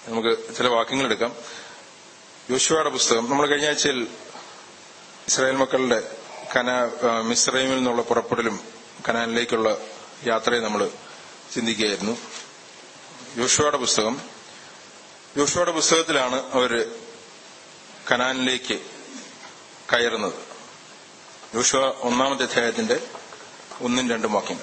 നമുക്ക് ചില വാക്യങ്ങൾ എടുക്കാം യോശുവയുടെ പുസ്തകം നമ്മൾ കഴിഞ്ഞ ആഴ്ചയിൽ ഇസ്രായേൽ മക്കളുടെ കന ആ, മിസ്രൈമിൽ നിന്നുള്ള പുറപ്പെടലും കനാനിലേക്കുള്ള യാത്രയെ നമ്മൾ ചിന്തിക്കുകയായിരുന്നു യോശുവയുടെ പുസ്തകം യോശുവയുടെ പുസ്തകത്തിലാണ് അവര് കനാനിലേക്ക് കയറുന്നത് യോശുവ ഒന്നാമത്തെ അധ്യായത്തിന്റെ ഒന്നും രണ്ടും വാക്യങ്ങൾ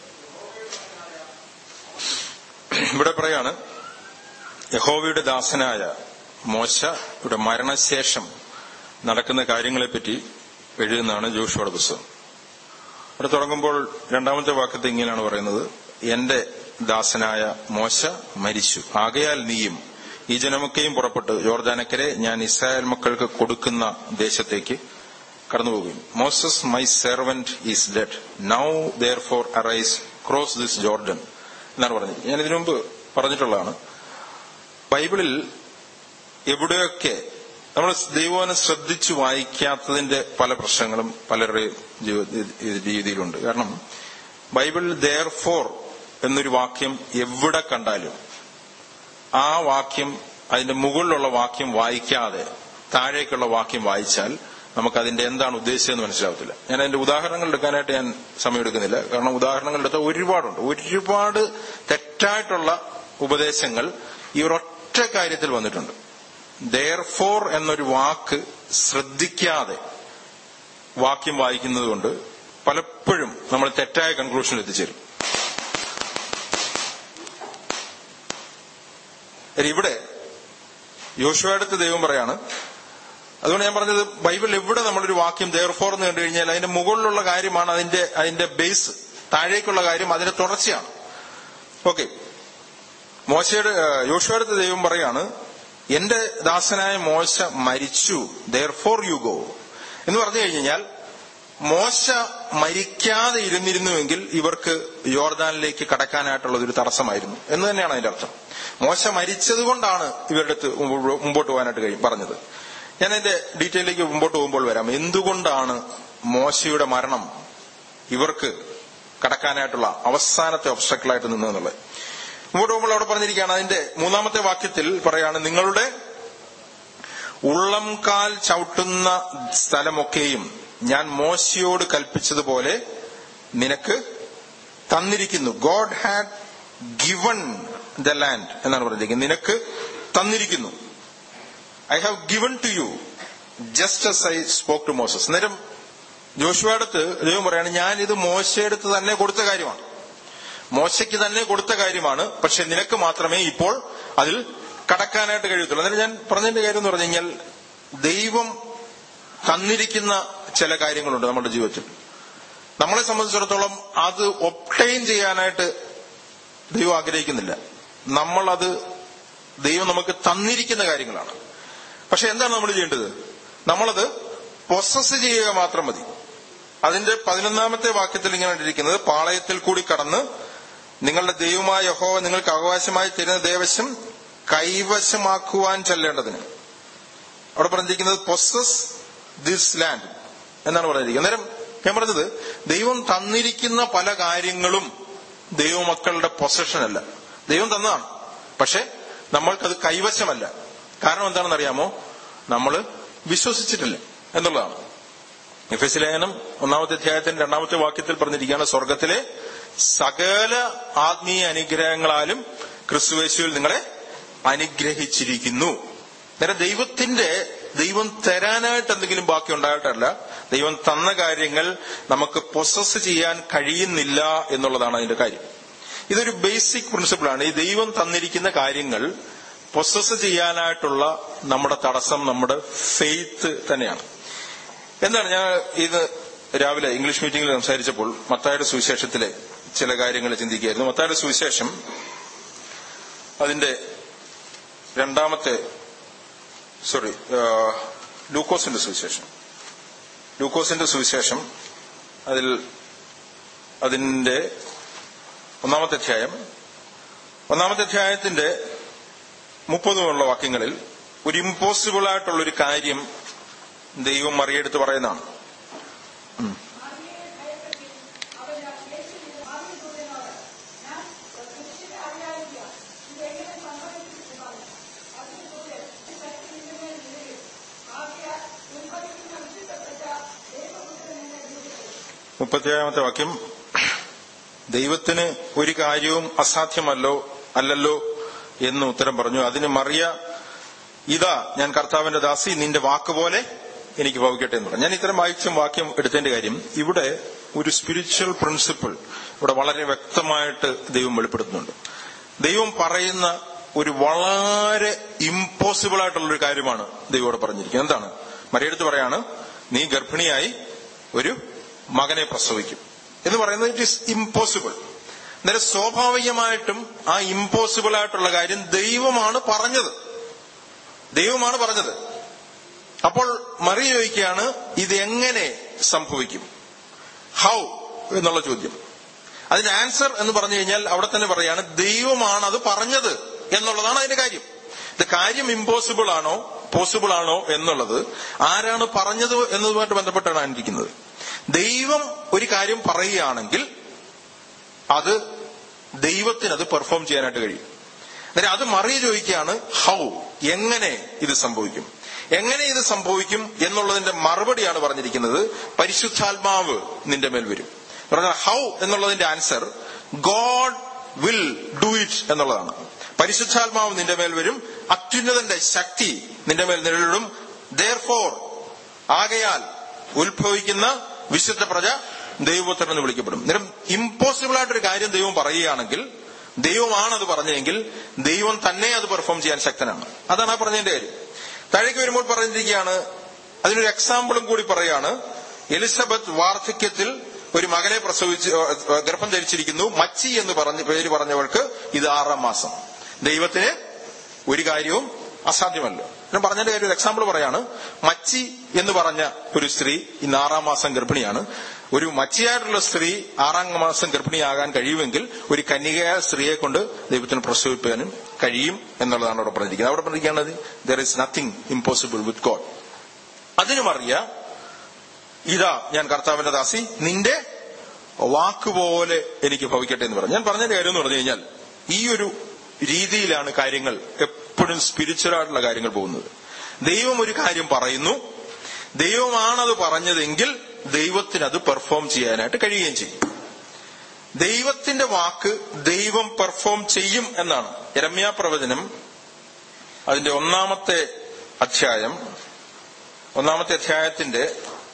ഇവിടെ പറയാണ് യഹോവയുടെ ദാസനായ മോശയുടെ മരണശേഷം നടക്കുന്ന കാര്യങ്ങളെപ്പറ്റി എഴുതുന്നതാണ് ജോഷുവയുടെ പുസ്തകം അവിടെ തുടങ്ങുമ്പോൾ രണ്ടാമത്തെ വാക്യത്തിൽ ഇങ്ങനെയാണ് പറയുന്നത് എന്റെ ദാസനായ മോശ മരിച്ചു ആകയാൽ നീയും ഈ ജനമൊക്കെയും പുറപ്പെട്ട് യോർദാനക്കരെ ഞാൻ ഇസ്രായേൽ മക്കൾക്ക് കൊടുക്കുന്ന ദേശത്തേക്ക് കടന്നുപോകുകയും Moses my servant is dead now therefore arise cross this Jordan എന്നാണ് പറഞ്ഞത് ഞാൻ ഇതിനു മുമ്പ് പറഞ്ഞിട്ടുള്ളതാണ് ബൈബിളിൽ എവിടെയൊക്കെ നമ്മൾ ദൈവവനം ശ്രദ്ധിച്ചു വായിക്കാത്തതിന്റെ പല പ്രശ്നങ്ങളും പലരുടെയും ജീവിത- രീതിയിലുണ്ട് കാരണം ബൈബിളിൽ ദയർ ഫോർ എന്നൊരു വാക്യം എവിടെ കണ്ടാലും ആ വാക്യം അതിന്റെ മുകളിലുള്ള വാക്യം വായിക്കാതെ താഴേക്കുള്ള വാക്യം വായിച്ചാൽ നമുക്ക് അതിന്റെ എന്താണ് ഉദ്ദേശിച്ചതെന്ന് മനസ്സിലാവത്തില്ല ഞാൻ അതിന്റെ ഉദാഹരണങ്ങൾ എടുക്കാനായിട്ട് ഞാൻ സമയമെടുക്കുന്നില്ല കാരണം ഉദാഹരണങ്ങൾ എടുത്താൽ ഒരുപാടുണ്ട് ഒരുപാട് തെറ്റായിട്ടുള്ള ഉപദേശങ്ങൾ ഈ ഒരൊറ്റ കാര്യത്തിൽ വന്നിട്ടുണ്ട് ദയർ ഫോർ എന്നൊരു വാക്ക് ശ്രദ്ധിക്കാതെ വാക്യം വായിക്കുന്നത് കൊണ്ട് പലപ്പോഴും നമ്മൾ തെറ്റായ കൺക്ലൂഷനിൽ എത്തിച്ചേരും ഇനി ഇവിടെ യോശുവടുത്ത് ദൈവം പറയാണ് അതുകൊണ്ട് ഞാൻ പറഞ്ഞത് ബൈബിൾ എവിടെ നമ്മളൊരു വാക്യം ദയർഫോർ എന്ന് കണ്ടു കഴിഞ്ഞാൽ അതിന്റെ മുകളിലുള്ള കാര്യമാണ് അതിന്റെ അതിന്റെ ബേസ് താഴേക്കുള്ള കാര്യം അതിന്റെ തുടർച്ചയാണ് ഓക്കെ മോശയുടെ യോശുവടുത്ത് ദൈവം പറയാണ് എന്റെ ദാസനായ മോശ മരിച്ചു ദയർഫോർ യു ഗോ എന്ന് പറഞ്ഞു കഴിഞ്ഞാൽ മോശ മരിക്കാതെ ഇരുന്നിരുന്നുവെങ്കിൽ ഇവർക്ക് യോർദാനിലേക്ക് കടക്കാനായിട്ടുള്ളത് ഒരു തടസ്സമായിരുന്നു എന്ന് തന്നെയാണ് അതിന്റെ അർത്ഥം മോശ മരിച്ചതുകൊണ്ടാണ് ഇവരുടെ അടുത്ത് മുമ്പോ- മുമ്പോട്ട് പോകാനായിട്ട് കഴിയും പറഞ്ഞത് ഞാൻ അതിന്റെ ഡീറ്റെയിലേക്ക് മുമ്പോട്ട് പോകുമ്പോൾ വരാം എന്തുകൊണ്ടാണ് മോശയുടെ മരണം ഇവർക്ക് കടക്കാനായിട്ടുള്ള അവസാനത്തെ ഒബ്സ്റ്റക്കിളായിട്ട് നിന്നതെന്നുള്ളത് മുമ്പോട്ട് പോകുമ്പോൾ അവിടെ പറഞ്ഞിരിക്കുകയാണ് അതിന്റെ മൂന്നാമത്തെ വാക്യത്തിൽ പറയാണ് നിങ്ങളുടെ ഉള്ളംകാൽ ചവിട്ടുന്ന സ്ഥലമൊക്കെയും ഞാൻ മോശയോട് കൽപ്പിച്ചതുപോലെ നിനക്ക് തന്നിരിക്കുന്നു God had given the land എന്നാണ് പറഞ്ഞിരിക്കുന്നത് നിനക്ക് തന്നിരിക്കുന്നു I have given to you just as I spoke to Moses അന്നേരം ജോഷുവടുത്ത് ദൈവം പറയാണ് ഞാൻ ഇത് മോശയെടുത്ത് തന്നെ കൊടുത്ത കാര്യമാണ് മോശയ്ക്ക് തന്നെ കൊടുത്ത കാര്യമാണ് പക്ഷെ നിനക്ക് മാത്രമേ ഇപ്പോൾ അതിൽ കടക്കാനായിട്ട് കഴിയത്തുള്ളൂ അന്നേരം ഞാൻ പറഞ്ഞതിന്റെ കാര്യം എന്ന് പറഞ്ഞു കഴിഞ്ഞാൽ ദൈവം തന്നിരിക്കുന്ന ചില കാര്യങ്ങളുണ്ട് നമ്മുടെ ജീവിതത്തിൽ നമ്മളെ സംബന്ധിച്ചിടത്തോളം അത് ഒപ്റ്റൈൻ ചെയ്യാനായിട്ട് ദൈവം ആഗ്രഹിക്കുന്നില്ല നമ്മളത് ദൈവം നമുക്ക് തന്നിരിക്കുന്ന കാര്യങ്ങളാണ് പക്ഷെ എന്താണ് നമ്മൾ ചെയ്യേണ്ടത് നമ്മളത് പൊസസ് ചെയ്യുക മാത്രം മതി അതിന്റെ പതിനൊന്നാമത്തെ വാക്യത്തിൽ ഇങ്ങനെ ഇരിക്കുന്നത് പാളയത്തിൽ കൂടി കടന്ന് നിങ്ങളുടെ ദൈവമായ യഹോവ നിങ്ങൾക്ക് അവകാശമായി തരുന്ന ദേവശം കൈവശമാക്കുവാൻ ചെല്ലേണ്ടതിന് അവിടെ പറഞ്ഞിരിക്കുന്നത് പൊസസ് ദിസ് ലാൻഡ് എന്നാണ് പറഞ്ഞിരിക്കുന്നത് അന്നേരം ഞാൻ പറഞ്ഞത് ദൈവം തന്നിരിക്കുന്ന പല കാര്യങ്ങളും ദൈവമക്കളുടെ പൊസഷൻ അല്ല ദൈവം തന്നതാണ് പക്ഷെ നമ്മൾക്കത് കൈവശമല്ല കാരണം എന്താണെന്ന് അറിയാമോ നമ്മൾ വിശ്വസിച്ചിട്ടില്ല എന്നുള്ളതാണ് എഫ് എസ് ലേഖനം ഒന്നാമത്തെ അധ്യായത്തിന്റെ രണ്ടാമത്തെ വാക്യത്തിൽ പറഞ്ഞിരിക്കുകയാണ് സ്വർഗത്തിലെ സകല ആത്മീയ അനുഗ്രഹങ്ങളാലും ക്രിസ്തുവേശുവിൽ നിങ്ങളെ അനുഗ്രഹിച്ചിരിക്കുന്നു നേരെ ദൈവത്തിന്റെ ദൈവം തരാനായിട്ട് എന്തെങ്കിലും ബാക്കി ഉണ്ടായിട്ടല്ല ദൈവം തന്ന കാര്യങ്ങൾ നമുക്ക് പൊസസ് ചെയ്യാൻ കഴിയുന്നില്ല എന്നുള്ളതാണ് അതിന്റെ കാര്യം ഇതൊരു ബേസിക് പ്രിൻസിപ്പിളാണ് ഈ ദൈവം തന്നിരിക്കുന്ന കാര്യങ്ങൾ പൊസസ് ചെയ്യാനായിട്ടുള്ള നമ്മുടെ തടസ്സം നമ്മുടെ ഫെയ്ത്ത് തന്നെയാണ് എന്താണ് ഞാൻ ഇത് രാവിലെ ഇംഗ്ലീഷ് മീറ്റിംഗിൽ സംസാരിച്ചപ്പോൾ മത്തായുടെ സുവിശേഷത്തിലെ ചില കാര്യങ്ങൾ ചിന്തിക്കുകയായിരുന്നു മത്തായുടെ സുവിശേഷം അതിന്റെ രണ്ടാമത്തെ സോറി ലൂക്കോസിന്റെ സുവിശേഷം ലൂക്കോസിന്റെ സുവിശേഷം അതിൽ അതിന്റെ ഒന്നാമത്തെ അധ്യായം ഒന്നാമത്തെ അധ്യായത്തിന്റെ മുപ്പതുമുള്ള വാക്യങ്ങളിൽ ഒരു ഇമ്പോസിബിൾ ആയിട്ടുള്ള ഒരു കാര്യം ദൈവം മറിയെടുത്ത് പറയുന്നതാണ് ഉം. മുപ്പത്തിയേഴാമത്തെ വാക്യം ദൈവത്തിന് ഒരു കാര്യവും അസാധ്യമല്ലോ അല്ലല്ലോ എന്ന് ഉത്തരം പറഞ്ഞു അതിന് മറിയ ഇതാ ഞാൻ കർത്താവിന്റെ ദാസി നിന്റെ വാക്കുപോലെ എനിക്ക് ഭവിക്കട്ടെ എന്ന് പറഞ്ഞു ഞാൻ ഇത്തരം വായിച്ച വാക്യം എടുത്തതിന്റെ കാര്യം ഇവിടെ ഒരു സ്പിരിച്വൽ പ്രിൻസിപ്പിൾ ഇവിടെ വളരെ വ്യക്തമായിട്ട് ദൈവം വെളിപ്പെടുത്തുന്നുണ്ട് ദൈവം പറയുന്ന ഒരു വളരെ ഇമ്പോസിബിൾ ആയിട്ടുള്ള ഒരു കാര്യമാണ് ദൈവം ഇവിടെ പറഞ്ഞിരിക്കുന്നത് എന്താണ് മറിയടുത്ത് പറയാണ് നീ ഗർഭിണിയായി ഒരു മകനെ പ്രസവിക്കും എന്ന് പറയുന്നത് ഇറ്റ് ഈസ് ഇമ്പോസിബിൾ അന്നേരം സ്വാഭാവികമായിട്ടും ആ ഇമ്പോസിബിൾ ആയിട്ടുള്ള കാര്യം ദൈവമാണ് പറഞ്ഞത് ദൈവമാണ് പറഞ്ഞത് അപ്പോൾ മറിയ ചോദിക്കുകയാണ് ഇത് എങ്ങനെ സംഭവിക്കും ഹൗ എന്നുള്ള ചോദ്യം അതിന്റെ ആൻസർ എന്ന് പറഞ്ഞു കഴിഞ്ഞാൽ അവിടെ തന്നെ പറയാണ് ദൈവമാണ് അത് പറഞ്ഞത് എന്നുള്ളതാണ് അതിന്റെ കാര്യം ഇത് കാര്യം ഇമ്പോസിബിൾ ആണോ പോസിബിൾ ആണോ എന്നുള്ളത് ആരാണ് പറഞ്ഞത് എന്നതുമായിട്ട് ബന്ധപ്പെട്ടാണ് ഇരിക്കുന്നത് ദൈവം ഒരു കാര്യം പറയുകയാണെങ്കിൽ അത് ദൈവത്തിന് അത് പെർഫോം ചെയ്യാനായിട്ട് കഴിയും അന്നേരം അത് മറിയ ചോദിക്കുകയാണ് ഹൗ എങ്ങനെ ഇത് സംഭവിക്കും എങ്ങനെ ഇത് സംഭവിക്കും എന്നുള്ളതിന്റെ മറുപടിയാണ് പറഞ്ഞിരിക്കുന്നത് പരിശുദ്ധാത്മാവ് നിന്റെ മേൽ വരും പറഞ്ഞാൽ ഹൗ എന്നുള്ളതിന്റെ answer God will do it എന്നുള്ളതാണ് പരിശുദ്ധാത്മാവ് നിന്റെ മേൽ വരും അത്യുന്നതന്റെ ശക്തി നിന്റെ മേൽ നിഴലിടും ദർ ഫോർ ആകയാൽ ഉത്ഭവിക്കുന്ന വിശുദ്ധ പ്രജ ദൈവപുത്രൻ എന്ന് വിളിക്കപ്പെടും അന്നേരം ഇമ്പോസിബിൾ ആയിട്ടൊരു കാര്യം ദൈവം പറയുകയാണെങ്കിൽ ദൈവമാണ് അത് പറഞ്ഞതെങ്കിൽ ദൈവം തന്നെ അത് പെർഫോം ചെയ്യാൻ ശക്തനാണ് അതാണ് ആ പറഞ്ഞതിന്റെ കാര്യം താഴേക്ക് വരുമ്പോൾ പറഞ്ഞിരിക്കുകയാണ് അതിനൊരു എക്സാമ്പിളും കൂടി പറയാണ് എലിസബത്ത് വാർദ്ധക്യത്തിൽ ഒരു മകനെ പ്രസവിച്ച് ഗർഭം ധരിച്ചിരിക്കുന്നു മച്ചി എന്ന് പറഞ്ഞ പേര് പറഞ്ഞവൾക്ക് ഇത് ആറാം മാസം ദൈവത്തിന് ഒരു കാര്യവും അസാധ്യമല്ല ഞാൻ പറഞ്ഞതിന്റെ കാര്യം ഒരു എക്സാമ്പിൾ പറയാണ് മച്ചി എന്ന് പറഞ്ഞ ഒരു സ്ത്രീ ഇന്ന് ആറാം മാസം ഗർഭിണിയാണ് ഒരു മച്ചിയായിട്ടുള്ള സ്ത്രീ ആറാം മാസം ഗർഭിണിയാകാൻ കഴിയുമെങ്കിൽ ഒരു കന്യകയായ സ്ത്രീയെ കൊണ്ട് ദൈവത്തിന് പ്രസവിപ്പാനും കഴിയും എന്നുള്ളതാണ് അവിടെ പറഞ്ഞിരിക്കുന്നത് അവിടെ പറഞ്ഞിരിക്കുന്നത് there is nothing impossible with God അതിനും അറിയ ഇതാ ഞാൻ കർത്താവിന്റെ ദാസി നിന്റെ വാക്കുപോലെ എനിക്ക് ഭവിക്കട്ടെ എന്ന് പറഞ്ഞു ഞാൻ പറഞ്ഞതിന്റെ കാര്യം എന്ന് പറഞ്ഞു കഴിഞ്ഞാൽ ഈ ഒരു രീതിയിലാണ് കാര്യങ്ങൾ എപ്പോഴും സ്പിരിച്വൽ ആയിട്ടുള്ള കാര്യങ്ങൾ പോകുന്നത് ദൈവം ഒരു കാര്യം പറയുന്നു ദൈവമാണത് പറഞ്ഞതെങ്കിൽ ദൈവത്തിന് അത് പെർഫോം ചെയ്യാനായിട്ട് കഴിയുകയും ചെയ്യും ദൈവത്തിന്റെ വാക്ക് ദൈവം പെർഫോം ചെയ്യും എന്നാണ് രമ്യ പ്രവചനം അതിന്റെ ഒന്നാമത്തെ അധ്യായം ഒന്നാമത്തെ അധ്യായത്തിന്റെ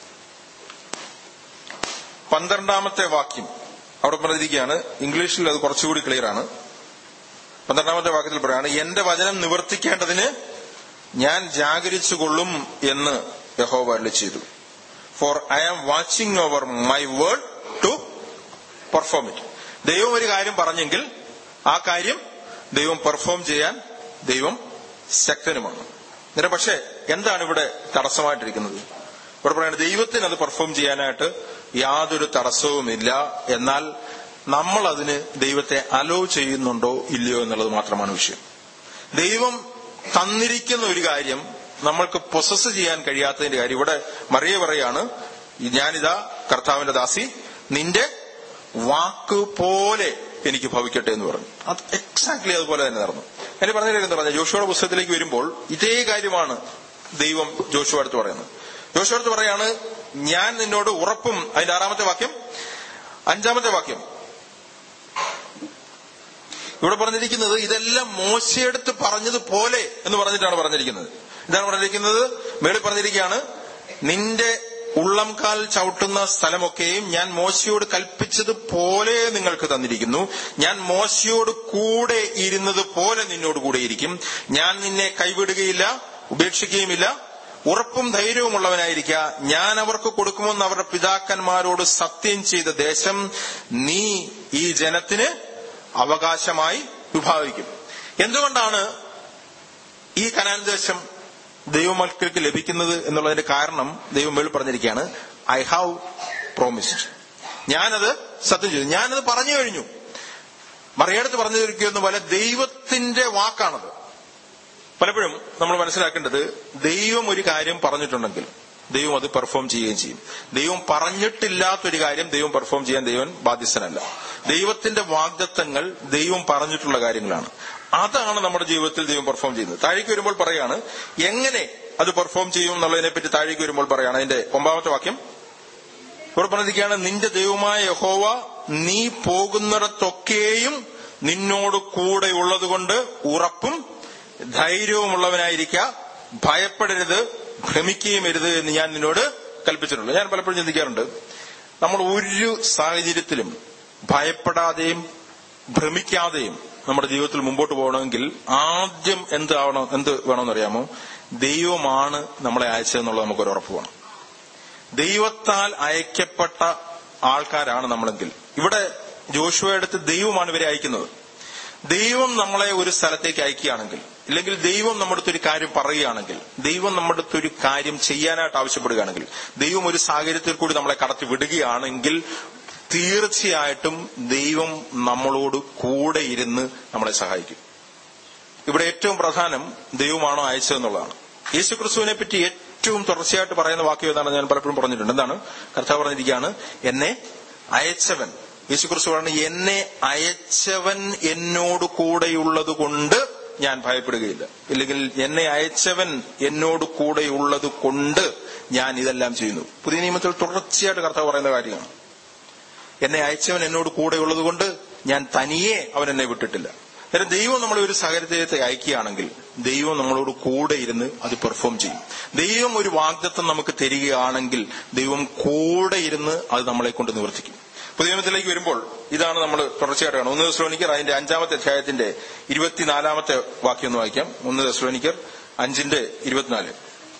പന്ത്രണ്ടാമത്തെ വാക്യം അവിടെ പറഞ്ഞിരിക്കുകയാണ് ഇംഗ്ലീഷിൽ അത് കുറച്ചുകൂടി ക്ലിയർ ആണ് പന്ത്രണ്ടാമത്തെ വാക്യത്തിൽ പറയാണ് എന്റെ വചനം നിവർത്തിക്കേണ്ടതിന് ഞാൻ ജാഗരിച്ചു കൊള്ളും എന്ന് യഹോവ അരുളി ചെയ്തു for I am watching over my word to perform it ദൈവം ഒരു കാര്യം പറഞ്ഞെങ്കിൽ ആ കാര്യം ദൈവം പെർഫോം ചെയ്യാൻ ദൈവം ശക്തനുമാണ് നേരെ പക്ഷേ എന്താണ് ഇവിടെ തടസ്സമായിട്ടിരിക്കുന്നത് ഇവിടെ പറയുന്നത് ദൈവത്തിന് അത് പെർഫോം ചെയ്യാനായിട്ട് യാതൊരു തടസ്സവുമില്ല എന്നാൽ നമ്മൾ അതിന് ദൈവത്തെ അലോ ചെയ്യുന്നുണ്ടോ ഇല്ലയോ എന്നുള്ളത് മാത്രമാണ് വിഷയം ദൈവം തന്നിരിക്കുന്ന ഒരു കാര്യം നമ്മൾക്ക് പൊസസ് ചെയ്യാൻ കഴിയാത്തതിന്റെ കാര്യം ഇവിടെ മറിയ പറയാണ് ഞാനിതാ കർത്താവിന്റെ ദാസി നിന്റെ വാക്ക് പോലെ എനിക്ക് ഭവിക്കട്ടെ എന്ന് പറഞ്ഞു അത് എക്സാക്ട്ലി അതുപോലെ തന്നെ നടന്നു എന്നെ പറഞ്ഞ കാര്യം എന്താ പറഞ്ഞാൽ ജോഷുവയുടെ പുസ്തകത്തിലേക്ക് വരുമ്പോൾ ഇതേ കാര്യമാണ് ദൈവം ജോഷുവ അടുത്ത് പറയുന്നത് ജോഷുവ അടുത്ത് പറയാണ് ഞാൻ നിന്നോട് ഉറപ്പും അതിന്റെ ആറാമത്തെ വാക്യം അഞ്ചാമത്തെ വാക്യം ഇവിടെ പറഞ്ഞിരിക്കുന്നത് ഇതെല്ലാം മോശയെടുത്ത് പറഞ്ഞതുപോലെ എന്ന് പറഞ്ഞിട്ടാണ് പറഞ്ഞിരിക്കുന്നത് ഇതാണ് പറഞ്ഞിരിക്കുന്നത് മേളിൽ പറഞ്ഞിരിക്കുകയാണ് നിന്റെ ഉള്ളംകാൽ ചവിട്ടുന്ന സ്ഥലമൊക്കെയും ഞാൻ മോശയോട് കൽപ്പിച്ചത് പോലെ നിങ്ങൾക്ക് തന്നിരിക്കുന്നു ഞാൻ മോശയോട് കൂടെ ഇരുന്നത് പോലെ നിന്നോട് കൂടെ ഇരിക്കും ഞാൻ നിന്നെ കൈവിടുകയില്ല ഉപേക്ഷിക്കുകയുമില്ല ഉറപ്പും ധൈര്യവുമുള്ളവനായിരിക്കുക ഞാൻ അവർക്ക് കൊടുക്കുമെന്ന് അവരുടെ പിതാക്കന്മാരോട് സത്യം ചെയ്ത ദേശം നീ ഈ ജനത്തിന് അവകാശമായി വിഭാവിക്കും എന്തുകൊണ്ടാണ് ഈ കനാൻ ദേശം ദൈവമക്കൾക്ക് ലഭിക്കുന്നത് എന്നുള്ളതിന്റെ കാരണം ദൈവം മേളിൽ പറഞ്ഞിരിക്കുകയാണ് ഐ ഹാവ് പ്രോമിസ്ഡ് ഞാനത് സത്യം ചെയ്തു ഞാനത് പറഞ്ഞു കഴിഞ്ഞു മറിയടുത്ത് പറഞ്ഞിരിക്കുന്ന പോലെ ദൈവത്തിന്റെ വാക്കാണത് പലപ്പോഴും നമ്മൾ മനസ്സിലാക്കേണ്ടത് ദൈവം ഒരു കാര്യം പറഞ്ഞിട്ടുണ്ടെങ്കിൽ ദൈവം അത് പെർഫോം ചെയ്യുകയും ചെയ്യും ദൈവം പറഞ്ഞിട്ടില്ലാത്തൊരു കാര്യം ദൈവം പെർഫോം ചെയ്യാൻ ദൈവം ബാധ്യസ്ഥനല്ല ദൈവത്തിന്റെ വാഗ്ദത്തങ്ങൾ ദൈവം പറഞ്ഞിട്ടുള്ള കാര്യങ്ങളാണ് അതാണ് നമ്മുടെ ജീവിതത്തിൽ ദൈവം പെർഫോം ചെയ്യുന്നത് താഴേക്ക് വരുമ്പോൾ പറയാണ് എങ്ങനെ അത് പെർഫോം ചെയ്യും എന്നുള്ളതിനെ പറ്റി താഴേക്ക് വരുമ്പോൾ പറയാണ് അതിന്റെ ഒമ്പതാമത്തെ വാക്യം ഇവിടെ പറഞ്ഞിരിക്കുകയാണ് നിന്റെ ദൈവമായ യഹോവ നീ പോകുന്നിടത്തൊക്കെയും നിന്നോട് കൂടെ ഉള്ളതുകൊണ്ട് ഉറപ്പും ധൈര്യവുമുള്ളവനായിരിക്ക ഭയപ്പെടരുത് ഭ്രമിക്കുകയും അരുത് എന്ന് ഞാൻ നിന്നോട് കൽപ്പിച്ചിട്ടുണ്ട് ഞാൻ പലപ്പോഴും ചിന്തിക്കാറുണ്ട് നമ്മൾ ഒരു സാഹചര്യത്തിലും ഭയപ്പെടാതെയും ഭ്രമിക്കാതെയും നമ്മുടെ ജീവിതത്തിൽ മുമ്പോട്ട് പോകണമെങ്കിൽ ആദ്യം എന്താവണം എന്ത് വേണമെന്നറിയാമോ ദൈവമാണ് നമ്മളെ അയച്ചതെന്നുള്ളത് നമുക്കൊരു ഉറപ്പ് വേണം ദൈവത്താൽ അയക്കപ്പെട്ട ആൾക്കാരാണ് നമ്മളെങ്കിൽ ഇവിടെ ജോഷുവയുടെ ദൈവമാണ് ഇവരെ അയക്കുന്നത് ദൈവം നമ്മളെ ഒരു സ്ഥലത്തേക്ക് അയക്കുകയാണെങ്കിൽ ഇല്ലെങ്കിൽ ദൈവം നമ്മുടെ അടുത്ത് ഒരു കാര്യം പറയുകയാണെങ്കിൽ ദൈവം നമ്മുടെ അടുത്ത് ഒരു കാര്യം ചെയ്യാനായിട്ട് ആവശ്യപ്പെടുകയാണെങ്കിൽ ദൈവം ഒരു സാഹചര്യത്തിൽ കൂടി നമ്മളെ കടത്തി വിടുകയാണെങ്കിൽ തീർച്ചയായിട്ടും ദൈവം നമ്മളോട് കൂടെ ഇരുന്ന് നമ്മളെ സഹായിക്കും ഇവിടെ ഏറ്റവും പ്രധാനം ദൈവമാണോ അയച്ചതെന്നുള്ളതാണ് യേശുക്രിസ്തുവിനെ പറ്റി ഏറ്റവും തുടർച്ചയായിട്ട് പറയുന്ന വാക്യം ഏതാണ് ഞാൻ പലപ്പോഴും പറഞ്ഞിട്ടുണ്ട് എന്താണ് കർത്താവ് പറഞ്ഞിരിക്കുകയാണ് എന്നെ അയച്ചവൻ യേശുക്രിസ്തു പറഞ്ഞു എന്നെ അയച്ചവൻ എന്നോട് കൂടെയുള്ളത് കൊണ്ട് ഞാൻ ഭയപ്പെടുകയില്ല ഇല്ലെങ്കിൽ എന്നെ അയച്ചവൻ എന്നോട് കൂടെയുള്ളത് കൊണ്ട് ഞാൻ ഇതെല്ലാം ചെയ്യുന്നു പുതിയ നിയമത്തിൽ തുടർച്ചയായിട്ട് കർത്താവ് പറയുന്ന കാര്യമാണ് എന്നെ അയച്ചവൻ എന്നോട് കൂടെയുള്ളത് കൊണ്ട് ഞാൻ തനിയെ അവൻ എന്നെ വിട്ടിട്ടില്ല അന്നേരം ദൈവം നമ്മളെ ഒരു സാഹചര്യത്തെ അയക്കുകയാണെങ്കിൽ ദൈവം നമ്മളോട് കൂടെ ഇരുന്ന് അത് പെർഫോം ചെയ്യും ദൈവം ഒരു വാഗ്ദത്വം നമുക്ക് തരികയാണെങ്കിൽ ദൈവം കൂടെ ഇരുന്ന് അത് നമ്മളെ കൊണ്ട് നിവർത്തിക്കും പുതിയ നിയമത്തിലേക്ക് വരുമ്പോൾ ഇതാണ് നമ്മൾ തുടർച്ചയായിട്ട് കാണും ഒന്ന് ദസ്ലോനിക്കർ അതിന്റെ അഞ്ചാമത്തെ അധ്യായത്തിന്റെ ഇരുപത്തിനാലാമത്തെ വാക്യം ഒന്ന് വായിക്കാം ഒന്ന് ദസ്ലോനിക്കർ അഞ്ചിന്റെ ഇരുപത്തിനാല്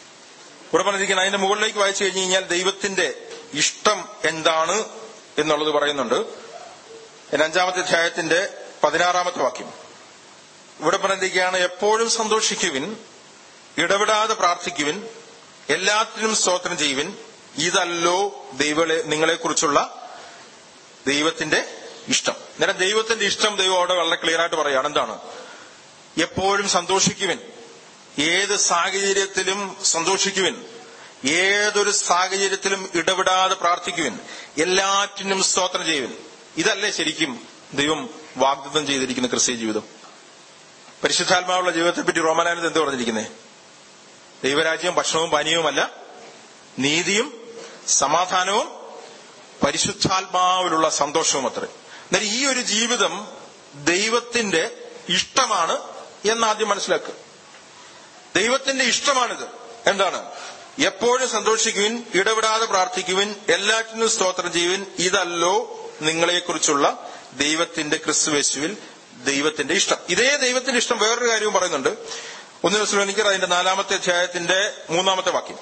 ഇവിടെ പറഞ്ഞിരിക്കുന്ന അതിന്റെ മുകളിലേക്ക് വായിച്ചു കഴിഞ്ഞു കഴിഞ്ഞാൽ ദൈവത്തിന്റെ ഇഷ്ടം എന്താണ് എന്നുള്ളത് പറയുന്നുണ്ട് അതിന്റെ അഞ്ചാമത്തെ അധ്യായത്തിന്റെ പതിനാറാമത്തെ വാക്യം ഇവിടെ പറഞ്ഞിരിക്കുകയാണ് എപ്പോഴും സന്തോഷിക്കുവിൻ ഇടപെടാതെ പ്രാർത്ഥിക്കുവിൻ എല്ലാത്തിനും സ്തോത്രം ചെയ്യുവിൻ ഇതല്ലോ ദൈവളെ നിങ്ങളെക്കുറിച്ചുള്ള ദൈവത്തിന്റെ ഇഷ്ടം നേരം ദൈവത്തിന്റെ ഇഷ്ടം ദൈവം അവിടെ വളരെ ക്ലിയർ ആയിട്ട് പറയാണ് എന്താണ് എപ്പോഴും സന്തോഷിക്കുവിൻ ഏത് സാഹചര്യത്തിലും സന്തോഷിക്കുവിൻ ഏതൊരു സാഹചര്യത്തിലും ഇടപെടാതെ പ്രാർത്ഥിക്കുവിൻ എല്ലാറ്റിനും സ്തോത്രം ചെയ്യുവിൻ ഇതല്ലേ ശരിക്കും ദൈവം വാഗ്ദത്തം ചെയ്തിരിക്കുന്ന ക്രിസ്ത്യ ജീവിതം പരിശുദ്ധാത്മാവുള്ള ജീവിതത്തെ പറ്റി റോമനാനത് എന്ത് പറഞ്ഞിരിക്കുന്നത് ദൈവരാജ്യം ഭക്ഷണവും പാനീയവുമല്ല നീതിയും സമാധാനവും പരിശുദ്ധാത്മാവിലുള്ള സന്തോഷവും അത്രേ എന്നാൽ ഈ ഒരു ജീവിതം ദൈവത്തിന്റെ ഇഷ്ടമാണ് എന്നാദ്യം മനസ്സിലാക്കുക ദൈവത്തിന്റെ ഇഷ്ടമാണിത് എന്താണ് എപ്പോഴും സന്തോഷിക്കുവിൻ ഇടപെടാതെ പ്രാർത്ഥിക്കുവിൻ എല്ലാറ്റിനും സ്തോത്രം ചെയ്യുവിൻ ഇതല്ലോ നിങ്ങളെക്കുറിച്ചുള്ള ദൈവത്തിന്റെ ക്രിസ്തുവേശുവിൽ ദൈവത്തിന്റെ ഇഷ്ടം ഇതേ ദൈവത്തിന്റെ ഇഷ്ടം വേറൊരു കാര്യവും പറയുന്നുണ്ട് ഒന്ന് ദിവസം അതിന്റെ നാലാമത്തെ അധ്യായത്തിന്റെ മൂന്നാമത്തെ വാക്യം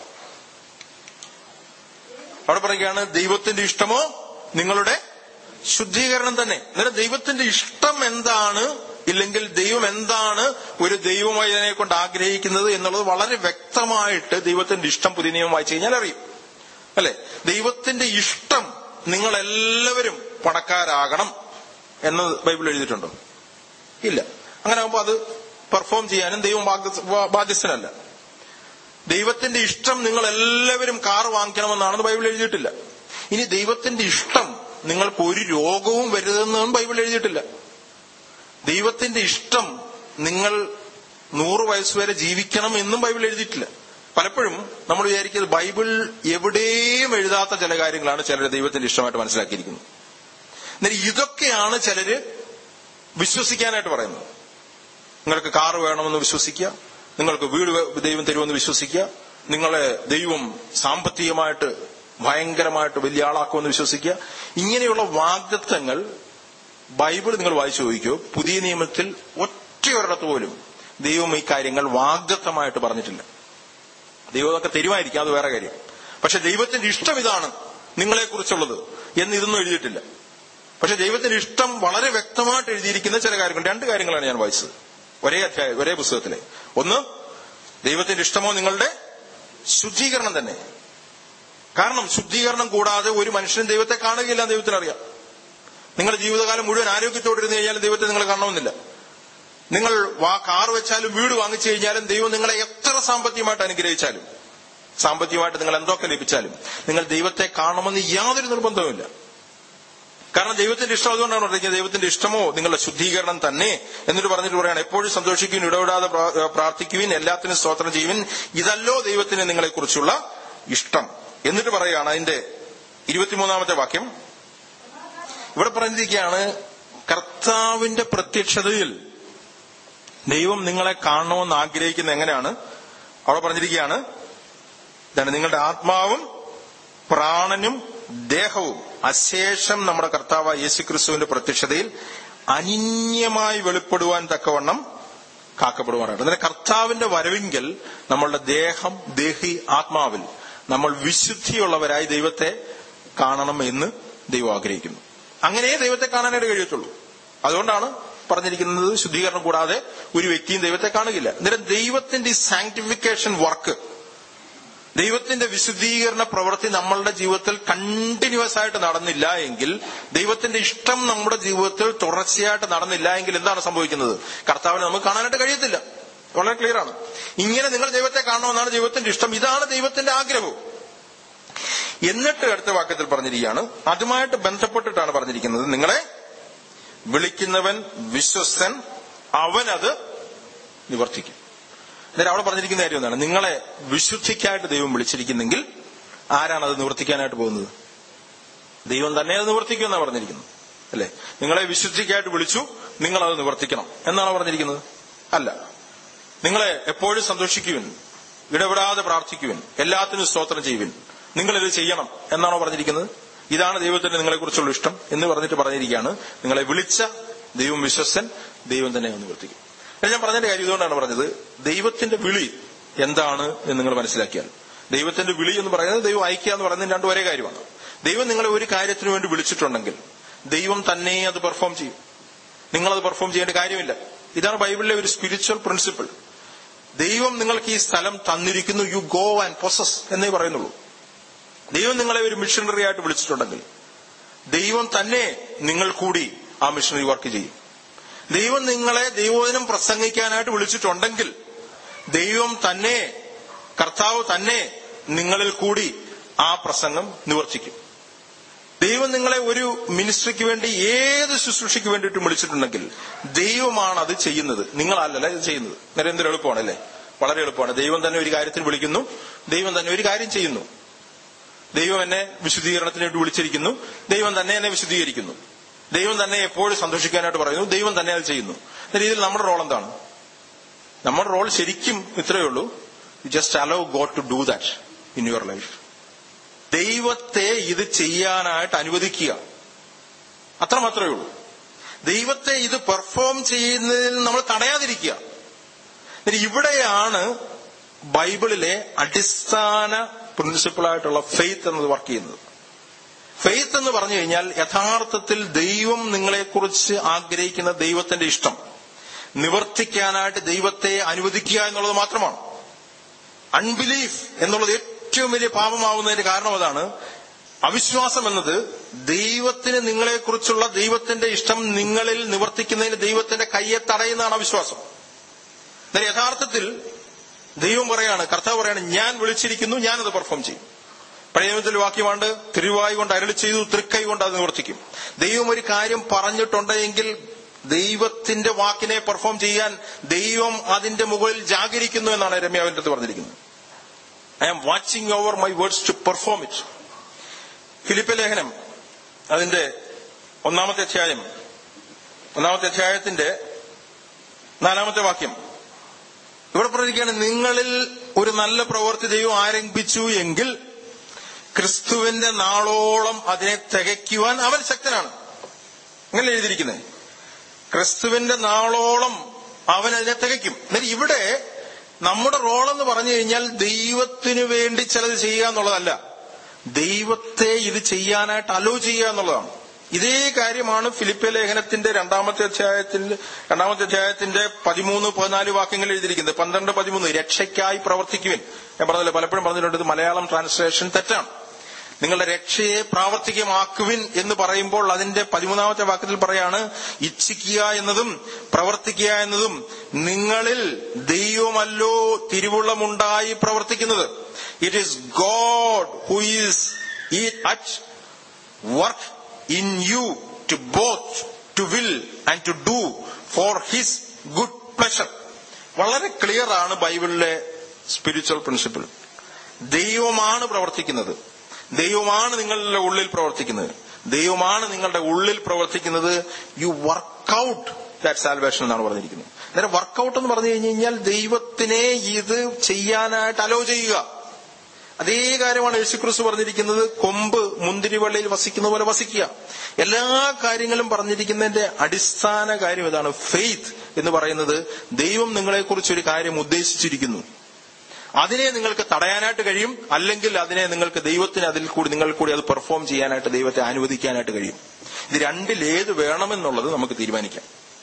അവിടെ പറയുകയാണ് ദൈവത്തിന്റെ ഇഷ്ടമോ നിങ്ങളുടെ ശുദ്ധീകരണം തന്നെ അന്നേരം ദൈവത്തിന്റെ ഇഷ്ടം എന്താണ് ഇല്ലെങ്കിൽ ദൈവം എന്താണ് ഒരു ദൈവമായി ഇതിനെ കൊണ്ട് ആഗ്രഹിക്കുന്നത് എന്നുള്ളത് വളരെ വ്യക്തമായിട്ട് ദൈവത്തിന്റെ ഇഷ്ടം പുതിയ നിയമം വായിച്ചു കഴിഞ്ഞാൽ അറിയും അല്ലെ ദൈവത്തിന്റെ ഇഷ്ടം നിങ്ങൾ എല്ലാവരും പണക്കാരാകണം എന്ന് ബൈബിൾ എഴുതിയിട്ടുണ്ടോ ഇല്ല അങ്ങനെ ആകുമ്പോൾ അത് പെർഫോം ചെയ്യാനും ദൈവം ബാധ്യസ്ഥനല്ല ദൈവത്തിന്റെ ഇഷ്ടം നിങ്ങൾ എല്ലാവരും കാർ വാങ്ങിക്കണമെന്നാണെന്ന് ബൈബിൾ എഴുതിയിട്ടില്ല ഇനി ദൈവത്തിന്റെ ഇഷ്ടം നിങ്ങൾക്ക് ഒരു രോഗവും വരുതെന്നും ബൈബിൾ എഴുതിയിട്ടില്ല ദൈവത്തിന്റെ ഇഷ്ടം നിങ്ങൾ നൂറ് വയസ്സുവരെ ജീവിക്കണം എന്നും ബൈബിൾ എഴുതിയിട്ടില്ല പലപ്പോഴും നമ്മൾ വിചാരിക്കുന്നത് ബൈബിൾ എവിടെയും എഴുതാത്ത ചില കാര്യങ്ങളാണ് ചിലർ ദൈവത്തിന്റെ ഇഷ്ടമായിട്ട് മനസ്സിലാക്കിയിരിക്കുന്നത് എന്നാൽ ഇതൊക്കെയാണ് ചിലര് വിശ്വസിക്കാനായിട്ട് പറയുന്നത് നിങ്ങൾക്ക് കാറ് വേണമെന്ന് വിശ്വസിക്കുക നിങ്ങൾക്ക് വീട് ദൈവം തരുമെന്ന് വിശ്വസിക്കുക നിങ്ങളെ ദൈവം സാമ്പത്തികമായിട്ട് ഭയങ്കരമായിട്ട് വലിയ ആളാക്കുമെന്ന് വിശ്വസിക്കുക ഇങ്ങനെയുള്ള വാഗ്ദത്വങ്ങൾ ബൈബിൾ നിങ്ങൾ വായിച്ചു ചോദിക്കോ പുതിയ നിയമത്തിൽ ഒറ്റയൊരിടത്ത് പോലും ദൈവം ഈ കാര്യങ്ങൾ വാഗ്ദത്തമായിട്ട് പറഞ്ഞിട്ടില്ല ദൈവം അതൊക്കെ തരുമായിരിക്കും അത് വേറെ കാര്യം പക്ഷെ ദൈവത്തിന്റെ ഇഷ്ടം ഇതാണ് നിങ്ങളെക്കുറിച്ചുള്ളത് എന്ന് ഇതൊന്നും എഴുതിയിട്ടില്ല പക്ഷെ ദൈവത്തിന്റെ ഇഷ്ടം വളരെ വ്യക്തമായിട്ട് എഴുതിയിരിക്കുന്ന ചില കാര്യങ്ങൾ രണ്ട് കാര്യങ്ങളാണ് ഞാൻ വായിച്ചത് ഒരേ അധ്യായം ഒരേ പുസ്തകത്തിലെ ഒന്ന് ദൈവത്തിന്റെ ഇഷ്ടമോ നിങ്ങളുടെ ശുദ്ധീകരണം തന്നെ കാരണം ശുദ്ധീകരണം കൂടാതെ ഒരു മനുഷ്യനും ദൈവത്തെ കാണുകയില്ല ദൈവത്തിനറിയാം നിങ്ങളുടെ ജീവിതകാലം മുഴുവൻ ആരോഗ്യത്തോടിരുന്ന് കഴിഞ്ഞാലും ദൈവത്തെ നിങ്ങൾ കാണണമെന്നില്ല നിങ്ങൾ വാ കാർ വെച്ചാലും വീട് വാങ്ങിച്ചു കഴിഞ്ഞാലും ദൈവം നിങ്ങളെ എത്ര സാമ്പത്തികമായിട്ട് അനുഗ്രഹിച്ചാലും സാമ്പത്തികമായിട്ട് നിങ്ങൾ എന്തൊക്കെ ലഭിച്ചാലും നിങ്ങൾ ദൈവത്തെ കാണണമെന്ന് യാതൊരു നിർബന്ധവുമില്ല കാരണം ദൈവത്തിന്റെ ഇഷ്ടം അതുകൊണ്ടാണ് പറഞ്ഞിരിക്കുന്നത് ദൈവത്തിന്റെ ഇഷ്ടമോ നിങ്ങളുടെ ശുദ്ധീകരണം തന്നെ എന്നിട്ട് പറഞ്ഞിട്ട് പറയാണ് എപ്പോഴും സന്തോഷിക്കുവിൻ ഇടപെടാതെ പ്രാർത്ഥിക്കുവിൻ എല്ലാത്തിനും സ്തോത്രം ചെയ്യുവിൻ ഇതല്ലോ ദൈവത്തിന് നിങ്ങളെക്കുറിച്ചുള്ള ഇഷ്ടം എന്നിട്ട് പറയുകയാണ് അതിന്റെ ഇരുപത്തിമൂന്നാമത്തെ വാക്യം ഇവിടെ പറഞ്ഞിരിക്കുകയാണ് കർത്താവിന്റെ പ്രത്യക്ഷതയിൽ ദൈവം നിങ്ങളെ കാണണമെന്ന് ആഗ്രഹിക്കുന്ന എങ്ങനെയാണ് അവിടെ പറഞ്ഞിരിക്കുകയാണ് ഇതാണ് നിങ്ങളുടെ ആത്മാവും പ്രാണനും ദേഹവും അശേഷം നമ്മുടെ കർത്താവ് യേശുക്രിസ്തുവിന്റെ പ്രത്യക്ഷതയിൽ അനിന്യമായി വെളിപ്പെടുവാൻ തക്കവണ്ണം കാക്കപ്പെടുവാനായിട്ട് അങ്ങനെ കർത്താവിന്റെ വരവിങ്കൽ നമ്മളുടെ ദേഹം ദേഹി ആത്മാവിൽ നമ്മൾ വിശുദ്ധിയുള്ളവരായി ദൈവത്തെ കാണണം എന്ന് ദൈവം ആഗ്രഹിക്കുന്നു അങ്ങനെ ദൈവത്തെ കാണാനായിട്ട് കഴിയത്തുള്ളൂ അതുകൊണ്ടാണ് പറഞ്ഞിരിക്കുന്നത് ശുദ്ധീകരണം കൂടാതെ ഒരു വ്യക്തിയും ദൈവത്തെ കാണുകയില്ല അന്നേരം ദൈവത്തിന്റെ ഈ സാങ്ക്ടിഫിക്കേഷൻ വർക്ക് ദൈവത്തിന്റെ വിശുദ്ധീകരണ പ്രവൃത്തി നമ്മളുടെ ജീവിതത്തിൽ കണ്ടിന്യൂസ് ആയിട്ട് നടന്നില്ല എങ്കിൽ ദൈവത്തിന്റെ ഇഷ്ടം നമ്മുടെ ജീവിതത്തിൽ തുടർച്ചയായിട്ട് നടന്നില്ല എങ്കിൽ എന്താണ് സംഭവിക്കുന്നത് കർത്താവിനെ നമുക്ക് കാണാനായിട്ട് കഴിയത്തില്ല വളരെ ക്ലിയർ ആണ് ഇങ്ങനെ നിങ്ങൾ ദൈവത്തെ കാണണമെന്നാണ് ദൈവത്തിന്റെ ഇഷ്ടം ഇതാണ് ദൈവത്തിന്റെ ആഗ്രഹവും എന്നിട്ട് അടുത്ത വാക്യത്തിൽ പറഞ്ഞിരിക്കുകയാണ് അതുമായിട്ട് ബന്ധപ്പെട്ടിട്ടാണ് പറഞ്ഞിരിക്കുന്നത് നിങ്ങളെ വിളിക്കുന്നവൻ വിശ്വസ്തൻ അവനത് നിവർത്തിക്കും എന്നിട്ട് അവിടെ പറഞ്ഞിരിക്കുന്ന കാര്യം എന്താണ് നിങ്ങളെ വിശുദ്ധിക്കായിട്ട് ദൈവം വിളിച്ചിരിക്കുന്നെങ്കിൽ ആരാണ് അത് നിവർത്തിക്കാനായിട്ട് പോകുന്നത് ദൈവം തന്നെ അത് നിവർത്തിക്കുമെന്നാണ് പറഞ്ഞിരിക്കുന്നത് അല്ലെ നിങ്ങളെ വിശുദ്ധിക്കായിട്ട് വിളിച്ചു നിങ്ങൾ അത് നിവർത്തിക്കണം എന്നാണ് പറഞ്ഞിരിക്കുന്നത് അല്ല നിങ്ങളെ എപ്പോഴും സന്തോഷിക്കുവിൻ ഇടപെടാതെ പ്രാർത്ഥിക്കുവിൻ എല്ലാത്തിനും സ്തോത്രം ചെയ്യുവിൻ നിങ്ങൾ ഇത് ചെയ്യണം എന്നാണോ പറഞ്ഞിരിക്കുന്നത് ഇതാണ് ദൈവത്തിന് നിങ്ങളെക്കുറിച്ചുള്ള ഇഷ്ടം എന്ന് പറഞ്ഞിട്ട് പറഞ്ഞിരിക്കുകയാണ് നിങ്ങളെ വിളിച്ച ദൈവം വിശ്വസൻ ദൈവം തന്നെ അത് നിവർത്തിക്കും ഇത് ഞാൻ പറഞ്ഞതിന്റെ കാര്യം ഇതുകൊണ്ടാണ് പറഞ്ഞത് ദൈവത്തിന്റെ വിളി എന്താണ് എന്ന് നിങ്ങൾ മനസ്സിലാക്കിയാൽ ദൈവത്തിന്റെ വിളി എന്ന് പറയുന്നത് ദൈവം അയക്കുക എന്ന് പറയുന്നത് രണ്ടും ഒരേ കാര്യമാണ് ദൈവം നിങ്ങളെ ഒരു കാര്യത്തിന് വേണ്ടി വിളിച്ചിട്ടുണ്ടെങ്കിൽ ദൈവം തന്നെ അത് പെർഫോം ചെയ്യും നിങ്ങളത് പെർഫോം ചെയ്യേണ്ട കാര്യമില്ല ഇതാണ് ബൈബിളിലെ ഒരു സ്പിരിച്വൽ പ്രിൻസിപ്പിൾ ദൈവം നിങ്ങൾക്ക് ഈ സ്ഥലം തന്നിരിക്കുന്നു യു ഗോ ആൻഡ് പൊസസ് എന്നേ പറയുന്നുള്ളൂ ദൈവം നിങ്ങളെ ഒരു മിഷണറി ആയിട്ട് വിളിച്ചിട്ടുണ്ടെങ്കിൽ ദൈവം തന്നെ നിങ്ങൾ കൂടി ആ മിഷണറി വർക്ക് ചെയ്യും ദൈവം നിങ്ങളെ ദൈവവചനം പ്രസംഗിക്കാനായിട്ട് വിളിച്ചിട്ടുണ്ടെങ്കിൽ ദൈവം തന്നെ കർത്താവ് തന്നെ നിങ്ങളിൽ കൂടി ആ പ്രസംഗം നിവർത്തിക്കും ദൈവം നിങ്ങളെ ഒരു മിനിസ്ട്രിക്ക് വേണ്ടി ഏത് ശുശ്രൂഷയ്ക്ക് വേണ്ടിയിട്ടും വിളിച്ചിട്ടുണ്ടെങ്കിൽ ദൈവമാണ് അത് ചെയ്യുന്നത് നിങ്ങളല്ലല്ല ഇത് ചെയ്യുന്നത് നേരെ എന്തൊരു എളുപ്പമാണ് അല്ലേ വളരെ എളുപ്പമാണ് ദൈവം തന്നെ ഒരു കാര്യത്തിന് വിളിക്കുന്നു ദൈവം തന്നെ ഒരു കാര്യം ചെയ്യുന്നു ദൈവം എന്നെ വിശുദ്ധീകരണത്തിന് വേണ്ടി വിളിച്ചിരിക്കുന്നു ദൈവം തന്നെ എന്നെ വിശുദ്ധീകരിക്കുന്നു ദൈവം തന്നെ എപ്പോഴും സന്തോഷിക്കാനായിട്ട് പറയുന്നു ദൈവം തന്നെ അത് ചെയ്യുന്നു എന്ന രീതിയിൽ നമ്മുടെ റോൾ എന്താണ് നമ്മുടെ റോൾ ശരിക്കും ഇത്രയേ ഉള്ളൂ you just allow God to do that in your life ദൈവത്തെ ഇത് ചെയ്യാനായിട്ട് അനുവദിക്കുക അത്ര മാത്രമേ ഉള്ളൂ ദൈവത്തെ ഇത് പെർഫോം ചെയ്യുന്നതിൽ നമ്മൾ തടയാതിരിക്കുക എന്നിട്ട് ഇവിടെയാണ് ബൈബിളിലെ അടിസ്ഥാന പ്രിൻസിപ്പിളായിട്ടുള്ള ഫെയ്ത്ത് എന്നത് വർക്ക് ചെയ്യുന്നത് ഫെയ്ത്ത് എന്ന് പറഞ്ഞു കഴിഞ്ഞാൽ യഥാർത്ഥത്തിൽ ദൈവം നിങ്ങളെക്കുറിച്ച് ആഗ്രഹിക്കുന്ന ദൈവത്തിന്റെ ഇഷ്ടം നിവർത്തിക്കാനായിട്ട് ദൈവത്തെ അനുവദിക്കുക എന്നുള്ളത് മാത്രമാണ് അൺബിലീഫ് എന്നുള്ളത് ഏറ്റവും വലിയ പാപമാവുന്നതിന്റെ കാരണം അതാണ് അവിശ്വാസം എന്നത് ദൈവത്തിന് നിങ്ങളെക്കുറിച്ചുള്ള ദൈവത്തിന്റെ ഇഷ്ടം നിങ്ങളിൽ നിവർത്തിക്കുന്നതിന് ദൈവത്തിന്റെ കയ്യെ തടയുന്നതാണ് അവിശ്വാസം എന്നാൽ യഥാർത്ഥത്തിൽ ദൈവം പറയാണ് കർത്താവ് പറയാണ് ഞാൻ വിളിച്ചിരിക്കുന്നു ഞാനത് പെർഫോം ചെയ്യും പഴയ നിയമത്തിൽ വാക്യമാണ്ട് തിരുവായി കൊണ്ട് അരളി ചെയ്തു തൃക്കൈ കൊണ്ട് അത് നിവർത്തിക്കും ദൈവം ഒരു കാര്യം പറഞ്ഞിട്ടുണ്ടെങ്കിൽ ദൈവത്തിന്റെ വാക്കിനെ പെർഫോം ചെയ്യാൻ ദൈവം അതിന്റെ മുകളിൽ ജാഗരിക്കുന്നു എന്നാണ് രമ്യാവിന്റെ അടുത്ത് പറഞ്ഞിരിക്കുന്നത് I am watching over my words to perform it Philip ലേഖനം അതിന്റെ ഒന്നാമത്തെ അധ്യായം ഒന്നാമത്തെ അധ്യായത്തിന്റെ നാലാമത്തെ വാക്യം ഇവിടെ പറഞ്ഞിരിക്കുകയാണ് നിങ്ങളിൽ ഒരു നല്ല പ്രവൃത്തി ദൈവം ആരംഭിച്ചു എങ്കിൽ ക്രിസ്തുവിന്റെ നാളോളം അതിനെ തികയ്ക്കുവാൻ അവൻ ശക്തനാണ് അങ്ങനെ എഴുതിയിരിക്കുന്നത് ക്രിസ്തുവിന്റെ നാളോളം അവൻ അതിനെ തികയ്ക്കും എന്നിട്ട് ഇവിടെ നമ്മുടെ റോളെന്ന് പറഞ്ഞു കഴിഞ്ഞാൽ ദൈവത്തിനു വേണ്ടി ചിലത് ചെയ്യുക എന്നുള്ളതല്ല ദൈവത്തെ ഇത് ചെയ്യാനായിട്ട് അലോ ചെയ്യുക എന്നുള്ളതാണ് ഇതേ കാര്യമാണ് ഫിലിപ്പ ലേഖനത്തിന്റെ രണ്ടാമത്തെ അധ്യായത്തിന്റെ രണ്ടാമത്തെ അധ്യായത്തിന്റെ പതിമൂന്ന് പതിനാല് വാക്യങ്ങൾ എഴുതിയിരിക്കുന്നത് പന്ത്രണ്ട് പതിമൂന്ന് രക്ഷയ്ക്കായി പ്രവർത്തിക്കുവിൻ ഞാൻ പറഞ്ഞില്ല പലപ്പോഴും പറഞ്ഞിട്ടുണ്ട് ഇത് മലയാളം ട്രാൻസ്ലേഷൻ തെറ്റാണ് നിങ്ങളുടെ രക്ഷയെ പ്രാവർത്തികമാക്കുവിൻ എന്ന് പറയുമ്പോൾ അതിന്റെ പതിമൂന്നാമത്തെ വാക്യത്തിൽ പറയാണ് ഇച്ഛിക്കുക എന്നതും പ്രവർത്തിക്കുക എന്നതും നിങ്ങളിൽ ദൈവമല്ലോ തിരുവുള്ളമുണ്ടായി പ്രവർത്തിക്കുന്നത് it is God who is ഈ at work in you to both to will and to do for his good pleasure വളരെ ക്ലിയർ ആണ് ബൈബിളിലെ സ്പിരിച്വൽ പ്രിൻസിപ്പിൾ ദൈവമാണ് പ്രവർത്തിക്കുന്നത് ദൈവമാണ് നിങ്ങളുടെ ഉള്ളിൽ പ്രവർത്തിക്കുന്നത് ദൈവമാണ് നിങ്ങളുടെ ഉള്ളിൽ പ്രവർത്തിക്കുന്നത് യു വർക്കൗട്ട് ദാറ്റ് സാൽവേഷൻ എന്നാണ് പറഞ്ഞിരിക്കുന്നത് നേരെ വർക്കൗട്ട് എന്ന് പറഞ്ഞു കഴിഞ്ഞു കഴിഞ്ഞാൽ ദൈവത്തിനെ ഇത് ചെയ്യാനായിട്ട് അലോ ചെയ്യുക അതേ കാര്യമാണ് യേശുക്രിസ്തു പറഞ്ഞിരിക്കുന്നത് കൊമ്പ് മുന്തിരിവള്ളിയിൽ വസിക്കുന്ന പോലെ വസിക്കുക എല്ലാ കാര്യങ്ങളും പറഞ്ഞിരിക്കുന്നതിന്റെ അടിസ്ഥാന കാര്യം ഇതാണ് ഫെയ്ത്ത് എന്ന് പറയുന്നത് ദൈവം നിങ്ങളെക്കുറിച്ച് ഒരു കാര്യം ഉദ്ദേശിച്ചിരിക്കുന്നു അതിനെ നിങ്ങൾക്ക് തടയാനായിട്ട് കഴിയും അല്ലെങ്കിൽ അതിനെ നിങ്ങൾക്ക് ദൈവത്തിന് അതിൽ കൂടി നിങ്ങൾ കൂടി അത് പെർഫോം ചെയ്യാനായിട്ട് ദൈവത്തെ അനുവദിക്കാനായിട്ട് കഴിയും ഇത് രണ്ടിലേത് വേണമെന്നുള്ളത് നമുക്ക് തീരുമാനിക്കാം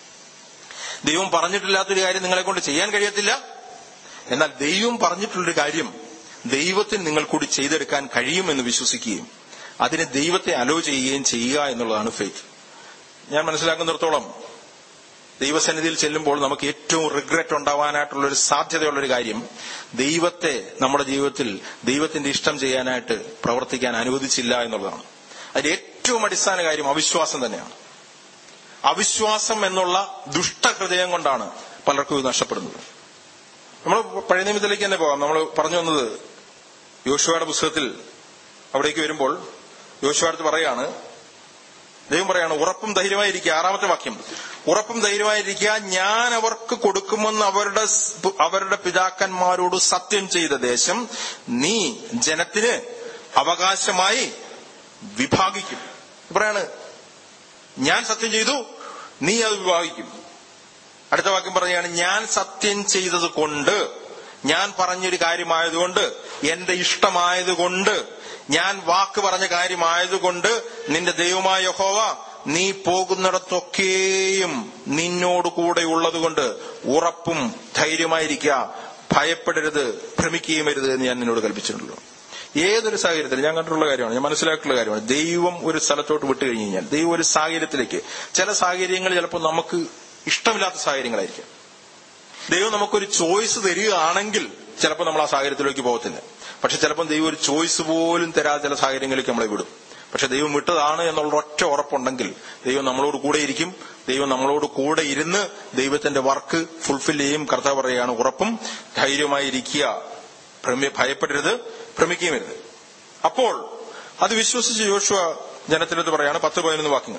ദൈവം പറഞ്ഞിട്ടില്ലാത്തൊരു കാര്യം നിങ്ങളെ കൊണ്ട് ചെയ്യാൻ കഴിയത്തില്ല എന്നാൽ ദൈവം പറഞ്ഞിട്ടുള്ളൊരു കാര്യം ദൈവത്തിന് നിങ്ങൾ കൂടി ചെയ്തെടുക്കാൻ കഴിയുമെന്ന് വിശ്വസിക്കുകയും അതിന് ദൈവത്തെ അലോ ചെയ്യുകയും ചെയ്യുക എന്നുള്ളതാണ് ഫെയ്ത്ത് ഞാൻ മനസ്സിലാക്കുന്നിടത്തോളം ദൈവസന്നിധിയിൽ ചെല്ലുമ്പോൾ നമുക്ക് ഏറ്റവും റിഗ്രറ്റ് ഉണ്ടാവാനായിട്ടുള്ള ഒരു സാധ്യതയുള്ള ഒരു കാര്യം ദൈവത്തെ നമ്മുടെ ജീവിതത്തിൽ ദൈവത്തിന്റെ ഇഷ്ടം ചെയ്യാനായിട്ട് പ്രവർത്തിക്കാൻ അനുവദിച്ചില്ല എന്നുള്ളതാണ് അതിൽ ഏറ്റവും അടിസ്ഥാന കാര്യം അവിശ്വാസം തന്നെയാണ് അവിശ്വാസം എന്നുള്ള ദുഷ്ടഹൃദയം കൊണ്ടാണ് പലർക്കും ഇത് നഷ്ടപ്പെടുന്നത് നമ്മൾ പഴയ നിയമത്തിലേക്ക് തന്നെ പോകാം നമ്മൾ പറഞ്ഞു വന്നത് യോശുവയുടെ പുസ്തകത്തിൽ അവിടേക്ക് വരുമ്പോൾ യോശുവാടുത്ത് പറയാണ് ദൈവം പറയാണ് ഉറപ്പും ധൈര്യമായിരിക്കുക ആറാമത്തെ വാക്യം ഉറപ്പും ധൈര്യമായിരിക്കുക ഞാൻ അവർക്ക് കൊടുക്കുമെന്ന് അവരുടെ സ്- അവരുടെ പിതാക്കന്മാരോട് സത്യം ചെയ്ത ദേശം നീ ജനത്തിന് അവകാശമായി വിഭാഗിക്കും പറയാണ് ഞാൻ സത്യം ചെയ്തു നീ അത് വിഭാഗിക്കും അടുത്ത വാക്യം പറയുകയാണ് ഞാൻ സത്യം ചെയ്തത് കൊണ്ട് ഞാൻ പറഞ്ഞൊരു കാര്യമായതുകൊണ്ട് എന്റെ ഇഷ്ടമായതുകൊണ്ട് ഞാൻ വാക്ക് പറഞ്ഞ കാര്യമായതുകൊണ്ട് നിന്റെ ദൈവമായ യഹോവ നീ പോകുന്നിടത്തൊക്കെയും നിന്നോട് കൂടെ ഉള്ളതുകൊണ്ട് ഉറപ്പും ധൈര്യമായിരിക്കുക ഭയപ്പെടരുത് ഭ്രമിക്കുകയും അരുത് എന്ന് ഞാൻ നിന്നോട് കൽപ്പിച്ചിട്ടുള്ളൂ ഏതൊരു സാഹചര്യത്തിൽ ഞാൻ കണ്ടിട്ടുള്ള കാര്യമാണ് ഞാൻ മനസ്സിലാക്കിയിട്ടുള്ള കാര്യമാണ് ദൈവം ഒരു സ്ഥലത്തോട്ട് വിട്ടു കഴിഞ്ഞു കഴിഞ്ഞാൽ ദൈവം ഒരു സാഹചര്യത്തിലേക്ക് ചില സാഹചര്യങ്ങൾ ചിലപ്പോൾ നമുക്ക് ഇഷ്ടമില്ലാത്ത സാഹചര്യങ്ങളായിരിക്കും ദൈവം നമുക്കൊരു ചോയ്സ് തരികയാണെങ്കിൽ ചിലപ്പോൾ നമ്മൾ ആ സാഹചര്യത്തിലേക്ക് പോകത്തില്ല പക്ഷെ ചിലപ്പോൾ ദൈവം ഒരു ചോയ്സ് പോലും തരാതെ ചില സാഹചര്യങ്ങളിലേക്ക് നമ്മളെ വിടും പക്ഷെ ദൈവം വിട്ടതാണ് എന്നുള്ള ഒറ്റ ഉറപ്പുണ്ടെങ്കിൽ ദൈവം നമ്മളോട് കൂടെ ഇരിക്കും ദൈവം നമ്മളോട് കൂടെ ഇരുന്ന് ദൈവത്തിന്റെ വർക്ക് ഫുൾഫിൽ ചെയ്യും കർത്താവ് പറയുകയാണ് ഉറപ്പും ധൈര്യമായി ഇരിക്കുക ഭ്രമി- ഭയപ്പെടരുത് ഭ്രമിക്കുകയും അരുത് അപ്പോൾ അത് വിശ്വസിച്ച് യോശുവ ജനത്തിനടുത്ത് പറയാണ് പത്ത് പതിനൊന്ന് വാക്യങ്ങൾ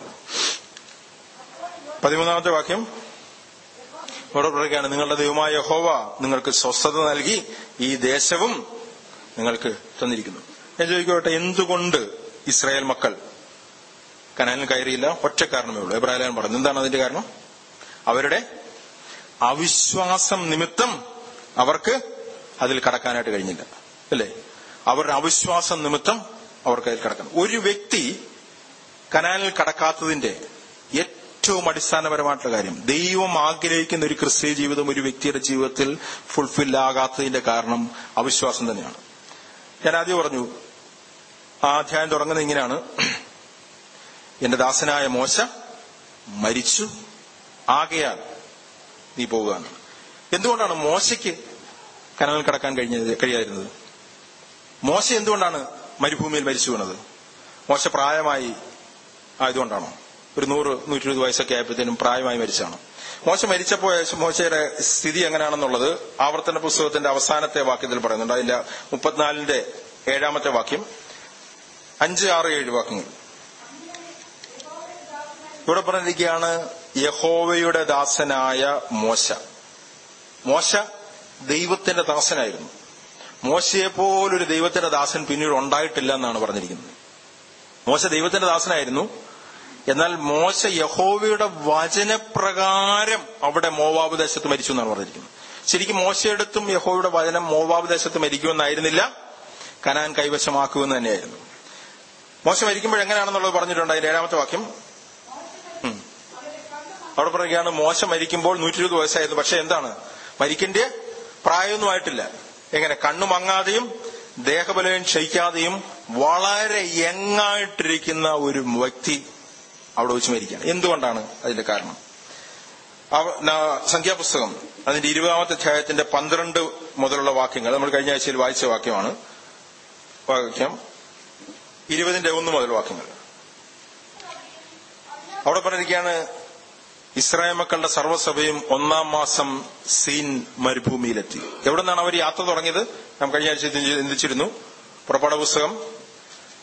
പതിമൂന്നാമത്തെ വാക്യം ഇവിടെ പറയുകയാണ് നിങ്ങളുടെ ദൈവമായ യഹോവ നിങ്ങൾക്ക് സ്വസ്ഥത നൽകി ഈ ദേശവും നിങ്ങൾക്ക് തന്നിരിക്കുന്നു ഞാൻ ചോദിക്കട്ടെ എന്തുകൊണ്ട് ഇസ്രായേൽ മക്കൾ കനാലിൽ കയറിയില്ല ഒറ്റ കാരണമേ ഉള്ളൂ എബ്രാഹിം പറഞ്ഞു എന്താണ് അതിന്റെ കാരണം അവരുടെ അവിശ്വാസം നിമിത്തം അവർക്ക് അതിൽ കടക്കാനായിട്ട് കഴിഞ്ഞില്ല അല്ലേ അവരുടെ അവിശ്വാസം നിമിത്തം അവർക്ക് അതിൽ കടക്കണം ഒരു വ്യക്തി കനാലിൽ കടക്കാത്തതിന്റെ ഏറ്റവും അടിസ്ഥാനപരമായിട്ടുള്ള കാര്യം ദൈവം ആഗ്രഹിക്കുന്ന ഒരു ക്രിസ്തീയ ജീവിതം ഒരു വ്യക്തിയുടെ ജീവിതത്തിൽ ഫുൾഫിൽ ആകാത്തതിന്റെ കാരണം അവിശ്വാസം തന്നെയാണ് ഞാൻ ആദ്യം പറഞ്ഞു ആ അധ്യായം തുടങ്ങുന്നത് ഇങ്ങനെയാണ് എന്റെ ദാസനായ മോശ മരിച്ചു ആകയാൽ നീ പോവുക എന്ന്. എന്തുകൊണ്ടാണ് മോശയ്ക്ക് കനലിൽ കടക്കാൻ കഴിഞ്ഞത് കഴിയാതിരുന്നത് മോശ എന്തുകൊണ്ടാണ് മരുഭൂമിയിൽ മരിച്ചു വീണത് മോശ പ്രായമായി ആയതുകൊണ്ടാണോ ഒരു നൂറ് നൂറ്റി ഇരുപത് വയസ്സൊക്കെ ആയപ്പോഴത്തേനും പ്രായമായി മരിച്ചാണ് മോശ മരിച്ചപ്പോൾ മോശയുടെ സ്ഥിതി എങ്ങനെയാണെന്നുള്ളത് ആവർത്തന പുസ്തകത്തിന്റെ അവസാനത്തെ വാക്യത്തിൽ പറയുന്നുണ്ട് അതിന്റെ മുപ്പത്തിനാലിന്റെ ഏഴാമത്തെ വാക്യം അഞ്ച് ആറ് ഏഴ് വാക്യങ്ങൾ ഇവിടെ പറഞ്ഞിരിക്കുകയാണ് യഹോവയുടെ ദാസനായ മോശ മോശ ദൈവത്തിന്റെ ദാസനായിരുന്നു മോശയെ പോലൊരു ദൈവത്തിന്റെ ദാസൻ പിന്നീട് ഉണ്ടായിട്ടില്ല എന്നാണ് പറഞ്ഞിരിക്കുന്നത് മോശ ദൈവത്തിന്റെ ദാസനായിരുന്നു എന്നാൽ മോശ യഹോവയുടെ വചനപ്രകാരം അവിടെ മോവാബ് ദേശത്ത് മരിച്ചു എന്നാണ് പറഞ്ഞിരിക്കുന്നത് ശരിക്കും മോശയെടുത്തും യഹോവയുടെ വചനം മോവാബ് ദേശത്ത് മരിക്കുമെന്നായിരുന്നില്ല കനാൻ കൈവശമാക്കുമെന്ന് തന്നെയായിരുന്നു മോശ മരിക്കുമ്പോൾ എങ്ങനെയാണെന്നുള്ളത് പറഞ്ഞിട്ടുണ്ട് അതിന്റെ ഏഴാമത്തെ വാക്യം ഉം. അവിടെ പറയുകയാണ് മോശ മരിക്കുമ്പോൾ നൂറ്റി ഇരുപത് വയസ്സായിരുന്നു പക്ഷെ എന്താണ് മരിക്കേണ്ട പ്രായമൊന്നും ആയിട്ടില്ല എങ്ങനെ കണ്ണു മങ്ങാതെയും ദേഹബലം ക്ഷയിക്കാതെയും വളരെ യങ്ങായിട്ടിരിക്കുന്ന ഒരു വ്യക്തി അവിടെ വെച്ച് മരിക്കുകയാണ് എന്തുകൊണ്ടാണ് അതിന്റെ കാരണം അവ- ന- സംഖ്യാപുസ്തകം അതിന്റെ ഇരുപതാമത്തെ അധ്യായത്തിന്റെ പന്ത്രണ്ട് മുതലുള്ള വാക്യങ്ങൾ നമ്മൾ കഴിഞ്ഞ ആഴ്ചയിൽ വായിച്ച വാക്യമാണ് വാക്യം ഇരുപതിന്റെ ഒന്ന് മുതൽ വാക്യങ്ങൾ അവിടെ പറഞ്ഞിരിക്കുകയാണ് ഇസ്രായേൽ മക്കളുടെ സർവ്വസഭയും ഒന്നാം മാസം സീൻ മരുഭൂമിയിലെത്തി എവിടെ നിന്നാണ് അവർ യാത്ര തുടങ്ങിയത് നാം കഴിഞ്ഞ ആഴ്ച ചിന്തിച്ചിരുന്നു പുറപ്പാട പുസ്തകം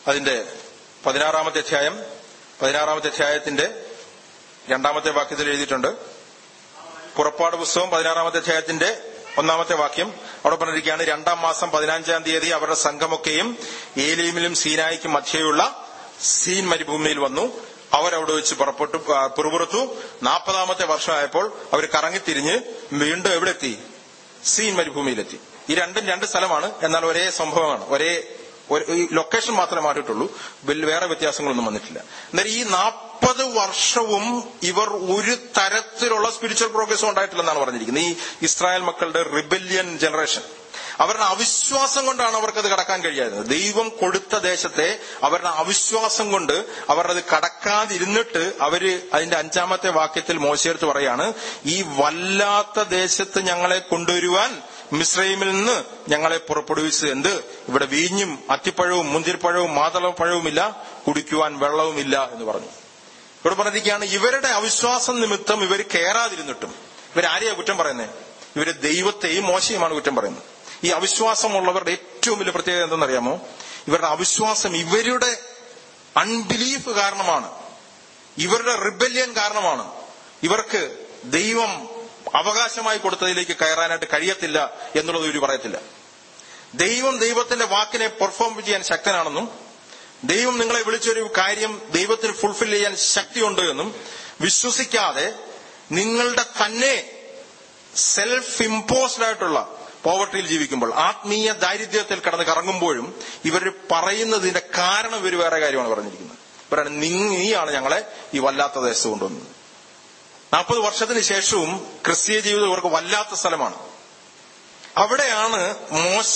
അതിന്റെ പതിനാറാമത്തെ അധ്യായം പതിനാറാമത്തെ അധ്യായത്തിന്റെ രണ്ടാമത്തെ വാക്യത്തിൽ എഴുതിയിട്ടുണ്ട് പുറപ്പാട് പുസ്തകം പതിനാറാമത്തെ അധ്യായത്തിന്റെ ഒന്നാമത്തെ വാക്യം അവിടെ പറഞ്ഞിരിക്കുകയാണ് രണ്ടാം മാസം പതിനഞ്ചാം തീയതി അവരുടെ സംഘമൊക്കെയും ഏലീമിലും സീനായിക്കും മധ്യയുള്ള സീൻ മരുഭൂമിയിൽ വന്നു അവരവിടെ വെച്ച് പുറപ്പെട്ടു ആ, പിറുപിറുത്തു നാൽപ്പതാമത്തെ വർഷമായപ്പോൾ അവർ കറങ്ങിത്തിരിഞ്ഞ് വീണ്ടും എവിടെ എത്തി സീൻ മരുഭൂമിയിലെത്തി ഈ രണ്ടും രണ്ട് സ്ഥലമാണ് എന്നാൽ ഒരേ സംഭവമാണ് ഒരേ ഒരു- ഈ ലൊക്കേഷൻ മാത്രമേ മാറിയിട്ടുള്ളൂ വലിയ വേറെ വ്യത്യാസങ്ങളൊന്നും വന്നിട്ടില്ല എന്നാൽ ഈ നാൽപ്പത് വർഷവും ഇവർ ഒരു തരത്തിലുള്ള സ്പിരിച്വൽ പ്രോഗ്രസ്സും ഉണ്ടായിട്ടില്ലെന്നാണ് പറഞ്ഞിരിക്കുന്നത് ഈ ഇസ്രായേൽ മക്കളുടെ റിബല്യൻ ജനറേഷൻ അവരുടെ അവിശ്വാസം കൊണ്ടാണ് അവർക്കത് കടക്കാൻ കഴിയായിരുന്നത് ദൈവം കൊടുത്ത ദേശത്തെ അവരുടെ അവിശ്വാസം കൊണ്ട് അവർ അത് കടക്കാതിരുന്നിട്ട് അവര് അതിന്റെ അഞ്ചാമത്തെ വാക്യത്തിൽ മോശയെടുത്ത് പറയാണ് ഈ വല്ലാത്ത ദേശത്ത് ഞങ്ങളെ കൊണ്ടുവരുവാൻ മിശ്രൈമിൽ നിന്ന് ഞങ്ങളെ പുറപ്പെടുവിച്ചത് എന്ത് ഇവിടെ വീഞ്ഞും അത്തിപ്പഴവും മുന്തിരിപ്പഴവും മാതളപ്പഴവുമില്ല കുടിക്കുവാൻ വെള്ളവുമില്ല എന്ന് പറഞ്ഞു ഇവിടെ പറഞ്ഞിരിക്കുകയാണ് ഇവരുടെ അവിശ്വാസം നിമിത്തം ഇവർ കയറാതിരുന്നിട്ടും ഇവരാരെയാ കുറ്റം പറയുന്നത് ഇവര് ദൈവത്തെയും മോശയുമാണ് കുറ്റം പറയുന്നത് ഈ അവിശ്വാസമുള്ളവരുടെ ഏറ്റവും വലിയ പ്രത്യേകത എന്തെന്നറിയാമോ ഇവരുടെ അവിശ്വാസം ഇവരുടെ അൺബിലീഫ് കാരണമാണ് ഇവരുടെ റിബല്യൻ കാരണമാണ് ഇവർക്ക് ദൈവം അവകാശമായി കൊടുത്തതിലേക്ക് കയറാനായിട്ട് കഴിയത്തില്ല എന്നുള്ളത് ഇവർ പറയത്തില്ല ദൈവം ദൈവത്തിന്റെ വാക്കിനെ പെർഫോം ചെയ്യാൻ ശക്തനാണെന്നും ദൈവം നിങ്ങളെ വിളിച്ചൊരു കാര്യം ദൈവത്തിന് ഫുൾഫിൽ ചെയ്യാൻ ശക്തിയുണ്ട് എന്നും വിശ്വസിക്കാതെ നിങ്ങളുടെ തന്നെ സെൽഫ് ഇമ്പോസ്ഡ് ആയിട്ടുള്ള പോവർട്ടിയിൽ ജീവിക്കുമ്പോൾ ആത്മീയ ദാരിദ്ര്യത്തിൽ കടന്ന് കറങ്ങുമ്പോഴും ഇവർ പറയുന്നതിന്റെ കാരണം ഇവർ വേറെ കാര്യമാണ് പറഞ്ഞിരിക്കുന്നത് ഇവരാണ് നീയാണ് ഞങ്ങളെ ഈ വല്ലാത്ത ദേശത്ത് കൊണ്ടുവന്നത് നാൽപ്പത് വർഷത്തിന് ശേഷവും ക്രിസ്തീയ ജീവിതം ഇവർക്ക് വല്ലാത്ത സ്ഥലമാണ് അവിടെയാണ് മോശ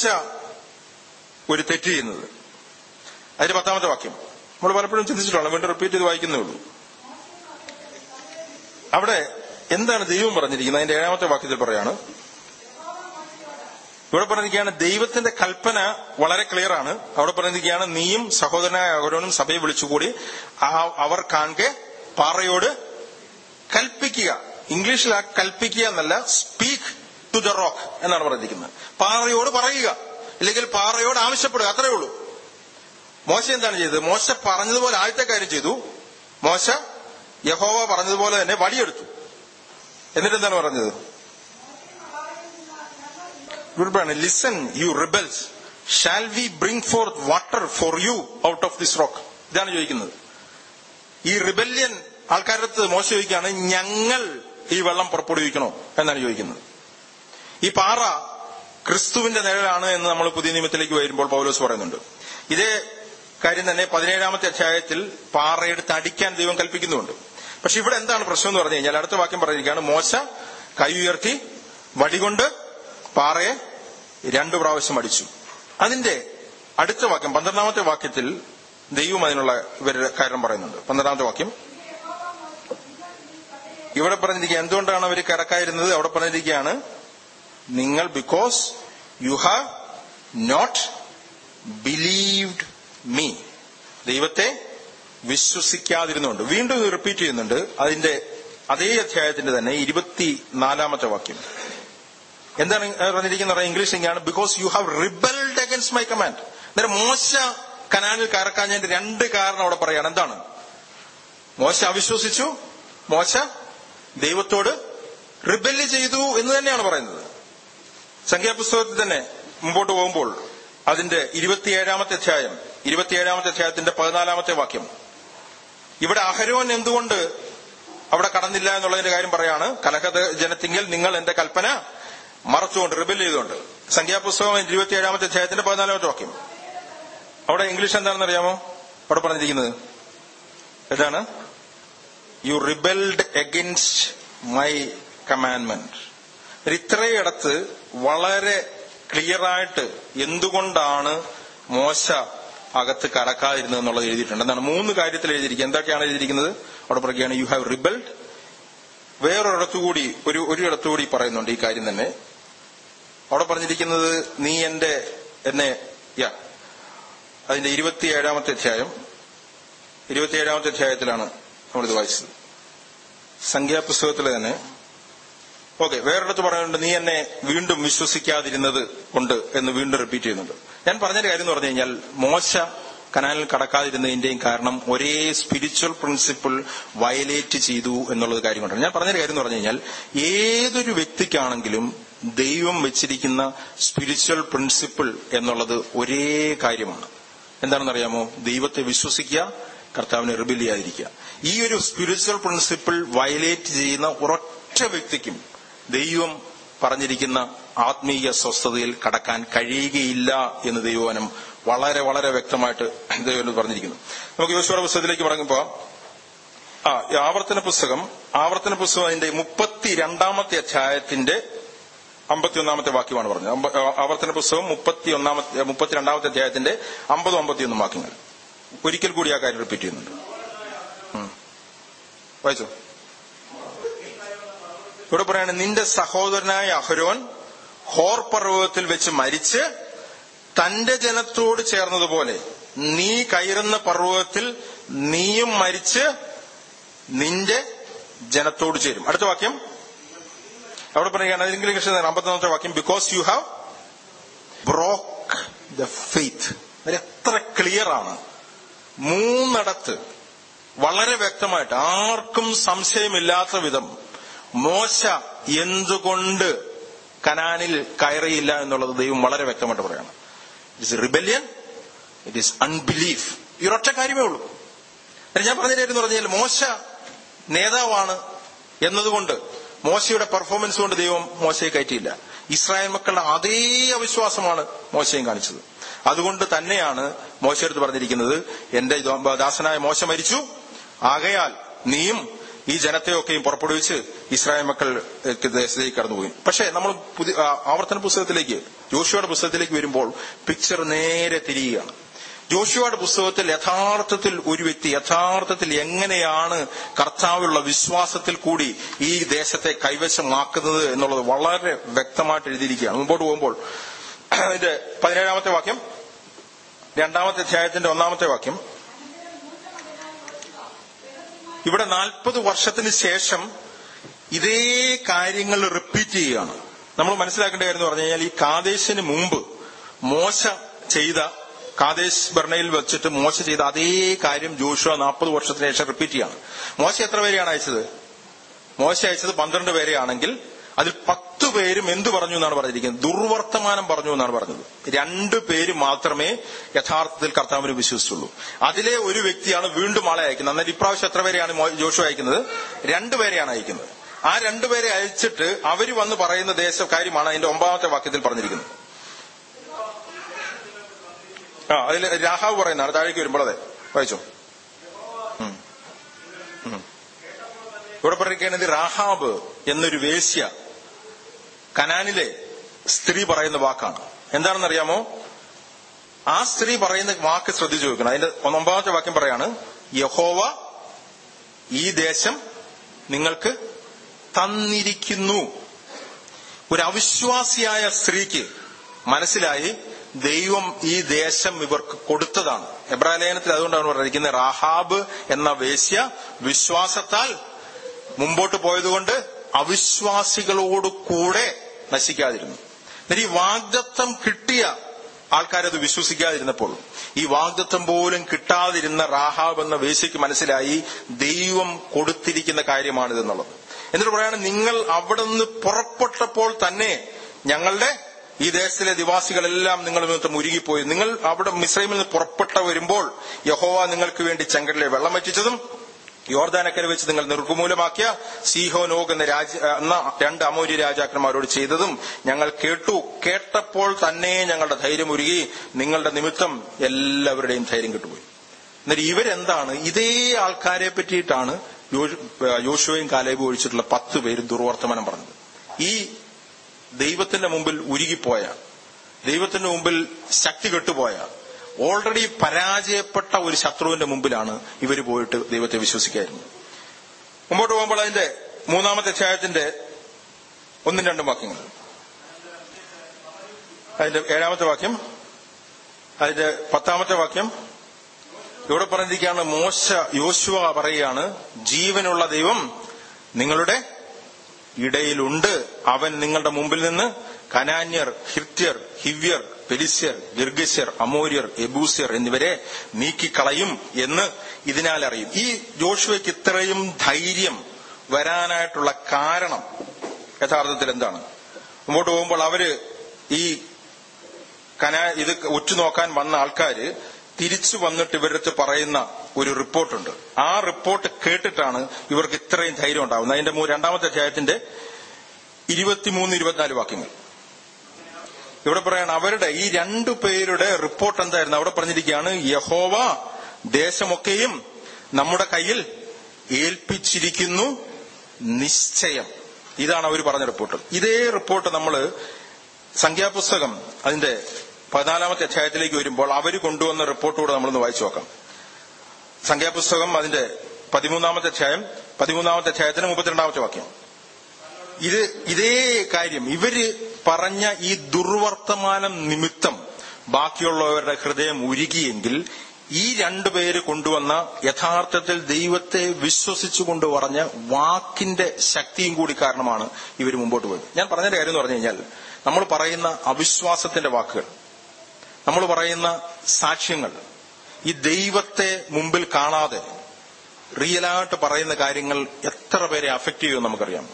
ഒരു തെറ്റ് ചെയ്യുന്നത് അതിന്റെ പത്താമത്തെ വാക്യം നമ്മൾ പലപ്പോഴും ചിന്തിച്ചിട്ടുള്ള വീണ്ടും റിപ്പീറ്റ് ചെയ്ത് വായിക്കുന്നേ ഉള്ളൂ അവിടെ എന്താണ് ദൈവം പറഞ്ഞിരിക്കുന്നത് അതിന്റെ ഏഴാമത്തെ വാക്യത്തിൽ പറയാണ് ഇവിടെ പറഞ്ഞിരിക്കുകയാണ് ദൈവത്തിന്റെ കൽപ്പന വളരെ ക്ലിയർ ആണ് അവിടെ പറഞ്ഞിരിക്കുകയാണ് നീയും സഹോദരനായ അഹരോനും സഭയെ വിളിച്ചുകൂടി ആ- അവർ കാണെ പാറയോട് കൽപ്പിക്കുക ഇംഗ്ലീഷിൽ ആ കൽപ്പിക്കുക എന്നല്ല സ്പീക്ക് ടു ദ റോക്ക് എന്നാണ് പറഞ്ഞിരിക്കുന്നത് പാറയോട് പറയുക ഇല്ലെങ്കിൽ പാറയോട് ആവശ്യപ്പെടുക അത്രേ ഉള്ളൂ മോശ എന്താണ് ചെയ്തത് മോശ പറഞ്ഞതുപോലെ ആദ്യത്തെ കാര്യം ചെയ്തു മോശ യഹോവ പറഞ്ഞതുപോലെ തന്നെ വടിയെടുത്തു എന്നിട്ട് എന്താണ് പറഞ്ഞത് ഇവിടെ listen you rebels shall we bring forth water for you out of this rock ഇതാണ് ചോദിക്കുന്നത് ഈ റിബല്യൻ ആൾക്കാരുടെ അടുത്ത് മോശ ചോദിക്കുകയാണ് ഞങ്ങൾ ഈ വെള്ളം പുറപ്പെടുവിക്കണോ എന്നാണ് ചോദിക്കുന്നത് ഈ പാറ ക്രിസ്തുവിന്റെ നിഴലാണ് എന്ന് നമ്മൾ പുതിയ നിയമത്തിലേക്ക് വരുമ്പോൾ പൗലോസ് പറയുന്നുണ്ട് ഇതേ കാര്യം തന്നെ പതിനേഴാമത്തെ അധ്യായത്തിൽ പാറയെടുത്ത് അടിക്കാൻ ദൈവം കൽപ്പിക്കുന്നുണ്ട് പക്ഷെ ഇവിടെ എന്താണ് പ്രശ്നം എന്ന് പറഞ്ഞു കഴിഞ്ഞാൽ അടുത്ത വാക്യം പറഞ്ഞിരിക്കുകയാണ് മോശ കൈ ഉയർത്തി വടികൊണ്ട് പാറയെ രണ്ടു പ്രാവശ്യം അടിച്ചു അതിന്റെ അടുത്ത വാക്യം പന്ത്രണ്ടാമത്തെ വാക്യത്തിൽ ദൈവം അതിനുള്ള ഇവരുടെ കാരണം പറയുന്നുണ്ട് പന്ത്രണ്ടാമത്തെ വാക്യം ഇവിടെ പറഞ്ഞിരിക്കുക എന്തുകൊണ്ടാണ് അവർ കിടക്കായിരുന്നത് അവിടെ പറഞ്ഞിരിക്കുകയാണ് നിങ്ങൾ because you have not believed me ദൈവത്തെ വിശ്വസിക്കാതിരുന്നുണ്ട് വീണ്ടും ഇത് റിപ്പീറ്റ് ചെയ്യുന്നുണ്ട് അതിന്റെ അതേ അധ്യായത്തിന്റെ തന്നെ ഇരുപത്തിനാലാമത്തെ വാക്യം എന്താണ് പറഞ്ഞിരിക്കുന്നത് ഇംഗ്ലീഷ് ഇങ്ങനെയാണ് because you have rebelled against my command അന്നേരം മോശ കനാനിൽ കയറക്കാഞ്ഞതിന്റെ രണ്ട് കാരണം അവിടെ പറയാണ് എന്താണ് മോശ അവിശ്വസിച്ചു മോശ ദൈവത്തോട് റിബല്ല് ചെയ്തു എന്ന് തന്നെയാണ് പറയുന്നത് സംഖ്യാപുസ്തകത്തിൽ തന്നെ മുമ്പോട്ട് പോകുമ്പോൾ അതിന്റെ ഇരുപത്തിയേഴാമത്തെ അധ്യായം ഇരുപത്തിയേഴാമത്തെ അധ്യായത്തിന്റെ പതിനാലാമത്തെ വാക്യം ഇവിടെ അഹരോൻ എന്തുകൊണ്ട് അവിടെ കടന്നില്ല എന്നുള്ളതിന്റെ കാര്യം പറയാണ് കലഹ ജനത്തിങ്കിൽ നിങ്ങൾ എന്റെ കൽപ്പന മറച്ചുകൊണ്ട് റിബൽ ചെയ്തുകൊണ്ട് സംഖ്യാപുസ്തകം ഇരുപത്തിയേഴാമത്തെ അധ്യായത്തിന്റെ പതിനാലാമത്തെ വാക്യം അവിടെ ഇംഗ്ലീഷ് എന്താണെന്ന് അറിയാമോ അവിടെ പറഞ്ഞിരിക്കുന്നത് എന്താണ് you rebelled against my commandment ഇത്രയിടത്ത് വളരെ ക്ലിയറായിട്ട് എന്തുകൊണ്ടാണ് മോശ അകത്ത് കടക്കാതിരുന്നത് എന്നുള്ളത് എഴുതിയിട്ടുണ്ട് എന്താണ് മൂന്ന് കാര്യത്തിൽ എഴുതിയിരിക്കുന്നത് എന്തൊക്കെയാണ് എഴുതിയിരിക്കുന്നത് അവിടെ പറയുകയാണ് യു ഹാവ് റിബൽഡ് വേറൊരിടത്തുകൂടി ഒരു ഒരു ഇടത്തുകൂടി പറയുന്നുണ്ട് ഈ കാര്യം തന്നെ അവിടെ പറഞ്ഞിരിക്കുന്നത് നീ എന്റെ എന്നെ യാ അതിന്റെ ഇരുപത്തിയേഴാമത്തെ അധ്യായം ഇരുപത്തിയേഴാമത്തെ അധ്യായത്തിലാണ് നമ്മളിത് വായിച്ചത് സംഖ്യാപുസ്തകത്തിലെ തന്നെ ഓക്കെ വേറൊരിടത്ത് പറയുന്നുണ്ട് നീ എന്നെ വീണ്ടും വിശ്വസിക്കാതിരുന്നത് കൊണ്ട് എന്ന് വീണ്ടും റിപ്പീറ്റ് ചെയ്യുന്നുണ്ട് ഞാൻ പറഞ്ഞൊരു കാര്യം എന്ന് പറഞ്ഞു കഴിഞ്ഞാൽ മോശ കനാലിൽ കടക്കാതിരുന്നതിന്റെയും കാരണം ഒരേ സ്പിരിച്വൽ പ്രിൻസിപ്പിൾ വയലേറ്റ് ചെയ്തു എന്നുള്ളത് കാര്യം കൊണ്ടാണ് ഞാൻ പറഞ്ഞൊരു കാര്യം എന്ന് പറഞ്ഞു കഴിഞ്ഞാൽ ഏതൊരു വ്യക്തിക്കാണെങ്കിലും ദൈവം വെച്ചിരിക്കുന്ന സ്പിരിച്വൽ പ്രിൻസിപ്പിൾ എന്നുള്ളത് ഒരേ കാര്യമാണ് എന്താണെന്നറിയാമോ ദൈവത്തെ വിശ്വസിക്കുക കർത്താവിനെ റിബിൽ ചെയ്യാതിരിക്കുക ഈ ഒരു സ്പിരിച്വൽ പ്രിൻസിപ്പിൾ വയലേറ്റ് ചെയ്യുന്ന ഒരൊറ്റ വ്യക്തിക്കും ദൈവം പറഞ്ഞിരിക്കുന്ന ആത്മീയ സ്വസ്ഥതയിൽ കടക്കാൻ കഴിയുകയില്ല എന്ന് ദൈവവനം വളരെ വളരെ വ്യക്തമായിട്ട് ദൈവം പറഞ്ഞിരിക്കുന്നു നമുക്ക് യോശുവയുടെ പുസ്തകത്തിലേക്ക് മടങ്ങുമ്പോ ആ ഈ ആവർത്തന പുസ്തകം ആവർത്തന പുസ്തകം അതിന്റെ മുപ്പത്തിരണ്ടാമത്തെ അധ്യായത്തിന്റെ അമ്പത്തിയൊന്നാമത്തെ വാക്യമാണ് പറഞ്ഞത് അമ്പ- ആ, ആവർത്തന പുസ്തകം മുപ്പത്തിയൊന്നാമത്തെ മുപ്പത്തിരണ്ടാമത്തെ അധ്യായത്തിന്റെ അമ്പതും അമ്പത്തിയൊന്നും വാക്യങ്ങൾ ഒരിക്കൽ കൂടി ആ കാര്യം റിപ്പീറ്റ് ചെയ്യുന്നുണ്ട് ഉം. വായിച്ചോ ഇവിടെ പറയാണ് നിന്റെ സഹോദരനായ അഹരോൻ ഹോർ പർവ്വതത്തിൽ വെച്ച് മരിച്ച് തന്റെ ജനത്തോട് ചേർന്നതുപോലെ നീ കയറുന്ന പർവ്വതത്തിൽ നീയും മരിച്ച് നിന്റെ ജനത്തോട് ചേരും അടുത്ത വാക്യം അവിടെ പറയുകയാണ് ഇംഗ്ലീഷ് അമ്പത്തൊന്നാമത്തെ വാക്യം because you have broke the faith എത്ര ക്ലിയർ ആണ് മൂന്നിടത്ത് വളരെ വ്യക്തമായിട്ട് ആർക്കും സംശയമില്ലാത്ത വിധം മോശ എന്തുകൊണ്ട് കനാനിൽ കയറിയില്ല എന്നുള്ളത് ദൈവം വളരെ വ്യക്തമായിട്ട് പറയാണ് it is rebellion it is unbelief ഈ ഒരൊറ്റ കാര്യമേ ഉള്ളൂ എന്നിട്ട് ഞാൻ പറഞ്ഞിരുന്നു പറഞ്ഞാൽ മോശ നേതാവാണ് എന്നതുകൊണ്ട് മോശയുടെ പെർഫോമൻസ് കൊണ്ട് ദൈവം മോശയെ കയറ്റിയില്ല ഇസ്രായേൽ മക്കളുടെ അതേ അവിശ്വാസമാണ് മോശയും കാണിച്ചത് അതുകൊണ്ട് തന്നെയാണ് മോശയെടുത്ത് പറഞ്ഞിരിക്കുന്നത് എന്റെ ദാസനായ മോശ മരിച്ചു ആകയാൽ നീയും ഈ ജനത്തെയൊക്കെയും പുറപ്പെടുവിച്ച് ഇസ്രായേൽ മക്കൾ ഏഹ്, ദേശത്തേക്ക് കടന്നുപോയി പക്ഷേ നമ്മൾ പുതിയ ആ, ആവർത്തന പുസ്തകത്തിലേക്ക് ജോഷിയുടെ പുസ്തകത്തിലേക്ക് വരുമ്പോൾ പിക്ചർ നേരെ തിരിയുകയാണ് ജോഷുവയുടെ പുസ്തകത്തിൽ യഥാർത്ഥത്തിൽ ഒരു വ്യക്തി യഥാർത്ഥത്തിൽ എങ്ങനെയാണ് കർത്താവിലുള്ള വിശ്വാസത്തിൽ കൂടി ഈ ദേശത്തെ കൈവശമാക്കുന്നത് എന്നുള്ളത് വളരെ വ്യക്തമായിട്ട് എഴുതിയിരിക്കുകയാണ് മുമ്പോട്ട് പോകുമ്പോൾ ഇതിന്റെ പതിനേഴാമത്തെ വാക്യം രണ്ടാമത്തെ അധ്യായത്തിന്റെ ഒന്നാമത്തെ വാക്യം ഇവിടെ നാൽപ്പത് വർഷത്തിന് ശേഷം ഇതേ കാര്യങ്ങൾ റിപ്പീറ്റ് ചെയ്യുകയാണ് നമ്മൾ മനസ്സിലാക്കേണ്ട കാര്യം എന്ന് പറഞ്ഞു കഴിഞ്ഞാൽ ഈ കാദേശിന് മുമ്പ് മോശ ചെയ്ത കാദേശ് ബർണയിൽ വെച്ചിട്ട് മോശ ചെയ്ത അതേ കാര്യം ജോഷുവ നാൽപ്പത് വർഷത്തിന് ശേഷം റിപ്പീറ്റ് ചെയ്യാണ് മോശ എത്ര പേരെയാണ് അയച്ചത് മോശ അയച്ചത് പന്ത്രണ്ട് പേരെയാണെങ്കിൽ അതിൽ പത്ത് പേരും എന്തു പറഞ്ഞു എന്നാണ് പറഞ്ഞിരിക്കുന്നത് ദുർവർത്തമാനം പറഞ്ഞു എന്നാണ് പറഞ്ഞത് രണ്ടു പേര് മാത്രമേ യഥാർത്ഥത്തിൽ കർത്താവിനെ വിശ്വസിച്ചുള്ളൂ അതിലെ ഒരു വ്യക്തിയാണ് വീണ്ടും ആളെ അയക്കുന്നത് എന്നാൽ ഇപ്രാവശ്യം എത്ര പേരെയാണ് മോ- ജോഷു അയക്കുന്നത് രണ്ടുപേരെയാണ് അയക്കുന്നത് ആ രണ്ടുപേരെ അയച്ചിട്ട് അവര് വന്ന് പറയുന്ന ദേശ കാര്യമാണ് അതിന്റെ ഒമ്പതാമത്തെ വാക്യത്തിൽ പറഞ്ഞിരിക്കുന്നത് ആ അതിൽ രാഹാവ് പറയുന്നതാണ് താഴേക്ക് വരുമ്പോൾ അതെ വായിച്ചോ ഉം. ഉം. ഇവിടെ പറയുന്നത് റാഹാബ് എന്നൊരു വേശ്യ കനാനിലെ സ്ത്രീ പറയുന്ന വാക്കാണ് എന്താണെന്നറിയാമോ ആ സ്ത്രീ പറയുന്ന വാക്ക് ശ്രദ്ധിച്ചു നോക്കണം അതിന്റെ ഒമ്പതാമത്തെ വാക്യം പറയാണ് യഹോവ ഈ ദേശം നിങ്ങൾക്ക് തന്നിരിക്കുന്നു ഒരു അവിശ്വാസിയായ സ്ത്രീക്ക് മനസ്സിലായി ദൈവം ഈ ദേശം ഇവർക്ക് കൊടുത്തതാണ് എബ്രാലേഖനത്തിൽ അതുകൊണ്ടാണ് പറഞ്ഞിരിക്കുന്നത് റാഹാബ് എന്ന വേശ്യ വിശ്വാസത്താൽ മുമ്പോട്ട് പോയതുകൊണ്ട് അവിശ്വാസികളോട് കൂടെ നശിക്കാതിരുന്നു എന്നിട്ട് ഈ വാഗ്ദത്തം കിട്ടിയ ആൾക്കാരത് വിശ്വസിക്കാതിരുന്നപ്പോൾ ഈ വാഗ്ദത്തം പോലും കിട്ടാതിരുന്ന റാഹാബ് എന്ന വേശ്യയ്ക്ക് മനസ്സിലായി ദൈവം കൊടുത്തിരിക്കുന്ന കാര്യമാണിതെന്നുള്ളത് എന്നിട്ട് പറയാണ് നിങ്ങൾ അവിടെ നിന്ന് പുറപ്പെട്ടപ്പോൾ തന്നെ ഞങ്ങളുടെ ഈ ദേശത്തിലെ നിവാസികളെല്ലാം നിങ്ങൾ നിമിത്തം മുരുകിപ്പോയി നിങ്ങൾ അവിടെ മിശ്രമിൽ നിന്ന് പുറപ്പെട്ട വരുമ്പോൾ യഹോവ നിങ്ങൾക്ക് വേണ്ടി ചെങ്കടലെ വെള്ളം വറ്റിച്ചതും യോർദാനക്കര വെച്ച് നിങ്ങൾ നിർഗുമൂലമാക്കിയ സീഹോനോഗ് എന്ന രാജ എന്ന രണ്ട് അമൂര്യ രാജാക്കന്മാരോട് ചെയ്തതും ഞങ്ങൾ കേട്ടു കേട്ടപ്പോൾ തന്നെ ഞങ്ങളുടെ ധൈര്യം ഒരുകി നിങ്ങളുടെ നിമിത്തം എല്ലാവരുടെയും ധൈര്യം കിട്ടുപോയി എന്നിട്ട് ഇവരെന്താണ് ഇതേ ആൾക്കാരെ പറ്റിയിട്ടാണ് യോ- യോശുവയും കാലേബും ഒഴിച്ചിട്ടുള്ള പത്ത് പേര് ദുർവർത്തമാനം പറഞ്ഞത് ഈ ദൈവത്തിന്റെ മുമ്പിൽ ഉരുകിപ്പോയ ദൈവത്തിന്റെ മുമ്പിൽ ശക്തി കെട്ടുപോയ ഓൾറെഡി പരാജയപ്പെട്ട ഒരു ശത്രുവിന്റെ മുമ്പിലാണ് ഇവർ പോയിട്ട് ദൈവത്തെ വിശ്വസിക്കായിരുന്നത് മുമ്പോട്ട് പോകുമ്പോൾ അതിന്റെ മൂന്നാമത്തെ അധ്യായത്തിന്റെ ഒന്നും രണ്ടും വാക്യങ്ങൾ അതിന്റെ ഏഴാമത്തെ വാക്യം അതിന്റെ പത്താമത്തെ വാക്യം ഇവിടെ പറഞ്ഞിരിക്കുകയാണ് മോശ യോശുവ പറയുകയാണ് ജീവനുള്ള ദൈവം നിങ്ങളുടെ ഇടയിലുണ്ട് അവൻ നിങ്ങളുടെ മുമ്പിൽ നിന്ന് കനാന്യർ ഹിത്യർ ഹിവ്യർ പെരിസ്യർ ഗിർഗസ്യർ അമോര്യർ എബൂസ്യർ എന്നിവരെ നീക്കിക്കളയും എന്ന് ഇതിനാൽ അറിയും ഈ ജോഷുവയ്ക്ക് ഇത്രയും ധൈര്യം വരാനായിട്ടുള്ള കാരണം യഥാർത്ഥത്തിൽ എന്താണ് മുമ്പോട്ട് പോകുമ്പോൾ അവര് ഈ കനാ ഇത് ഉറ്റുനോക്കാൻ വന്ന ആൾക്കാര് തിരിച്ചു വന്നിട്ട് ഇവരടുത്ത് പറയുന്ന ഒരു റിപ്പോർട്ടുണ്ട് ആ റിപ്പോർട്ട് കേട്ടിട്ടാണ് ഇവർക്ക് ഇത്രയും ധൈര്യം ഉണ്ടാവുന്നത് അതിന്റെ മൂ- രണ്ടാമത്തെ അധ്യായത്തിന്റെ ഇരുപത്തിമൂന്ന് ഇരുപത്തിനാല് വാക്യങ്ങൾ ഇവിടെ പറയാണ് അവരുടെ ഈ രണ്ടു പേരുടെ റിപ്പോർട്ട് എന്തായിരുന്നു അവിടെ പറഞ്ഞിരിക്കുകയാണ് യഹോവ ദേശമൊക്കെയും നമ്മുടെ കയ്യിൽ ഏൽപ്പിച്ചിരിക്കുന്നു നിശ്ചയം ഇതാണ് അവർ പറഞ്ഞ റിപ്പോർട്ട് ഇതേ റിപ്പോർട്ട് നമ്മൾ സംഖ്യാപുസ്തകം അതിന്റെ പതിനാലാമത്തെ അധ്യായത്തിലേക്ക് വരുമ്പോൾ അവർ കൊണ്ടുവന്ന റിപ്പോർട്ട് കൂടെ നമ്മളൊന്ന് വായിച്ചു നോക്കാം സംഖ്യാപുസ്തകം അതിന്റെ പതിമൂന്നാമത്തെ അധ്യായം പതിമൂന്നാമത്തെ അധ്യായത്തിന് മുപ്പത്തിരണ്ടാമത്തെ വാക്യം ഇത് ഇതേ കാര്യം ഇവര് പറഞ്ഞ ഈ ദുർവർത്തമാനം നിമിത്തം ബാക്കിയുള്ളവരുടെ ഹൃദയം ഉരുകിയെങ്കിൽ ഈ രണ്ടുപേര് കൊണ്ടുവന്ന യഥാർത്ഥത്തിൽ ദൈവത്തെ വിശ്വസിച്ചുകൊണ്ട് പറഞ്ഞ വാക്കിന്റെ ശക്തിയും കൂടി കാരണമാണ് ഇവർ മുമ്പോട്ട് പോയത് ഞാൻ പറഞ്ഞ കാര്യം എന്ന് പറഞ്ഞു കഴിഞ്ഞാൽ നമ്മൾ പറയുന്ന അവിശ്വാസത്തിന്റെ വാക്കുകൾ നമ്മൾ പറയുന്ന സാക്ഷ്യങ്ങൾ ഈ ദൈവത്തെ മുമ്പിൽ കാണാതെ റിയലായിട്ട് പറയുന്ന കാര്യങ്ങൾ എത്ര പേരെ അഫക്ട് ചെയ്യുമെന്ന് നമുക്കറിയാം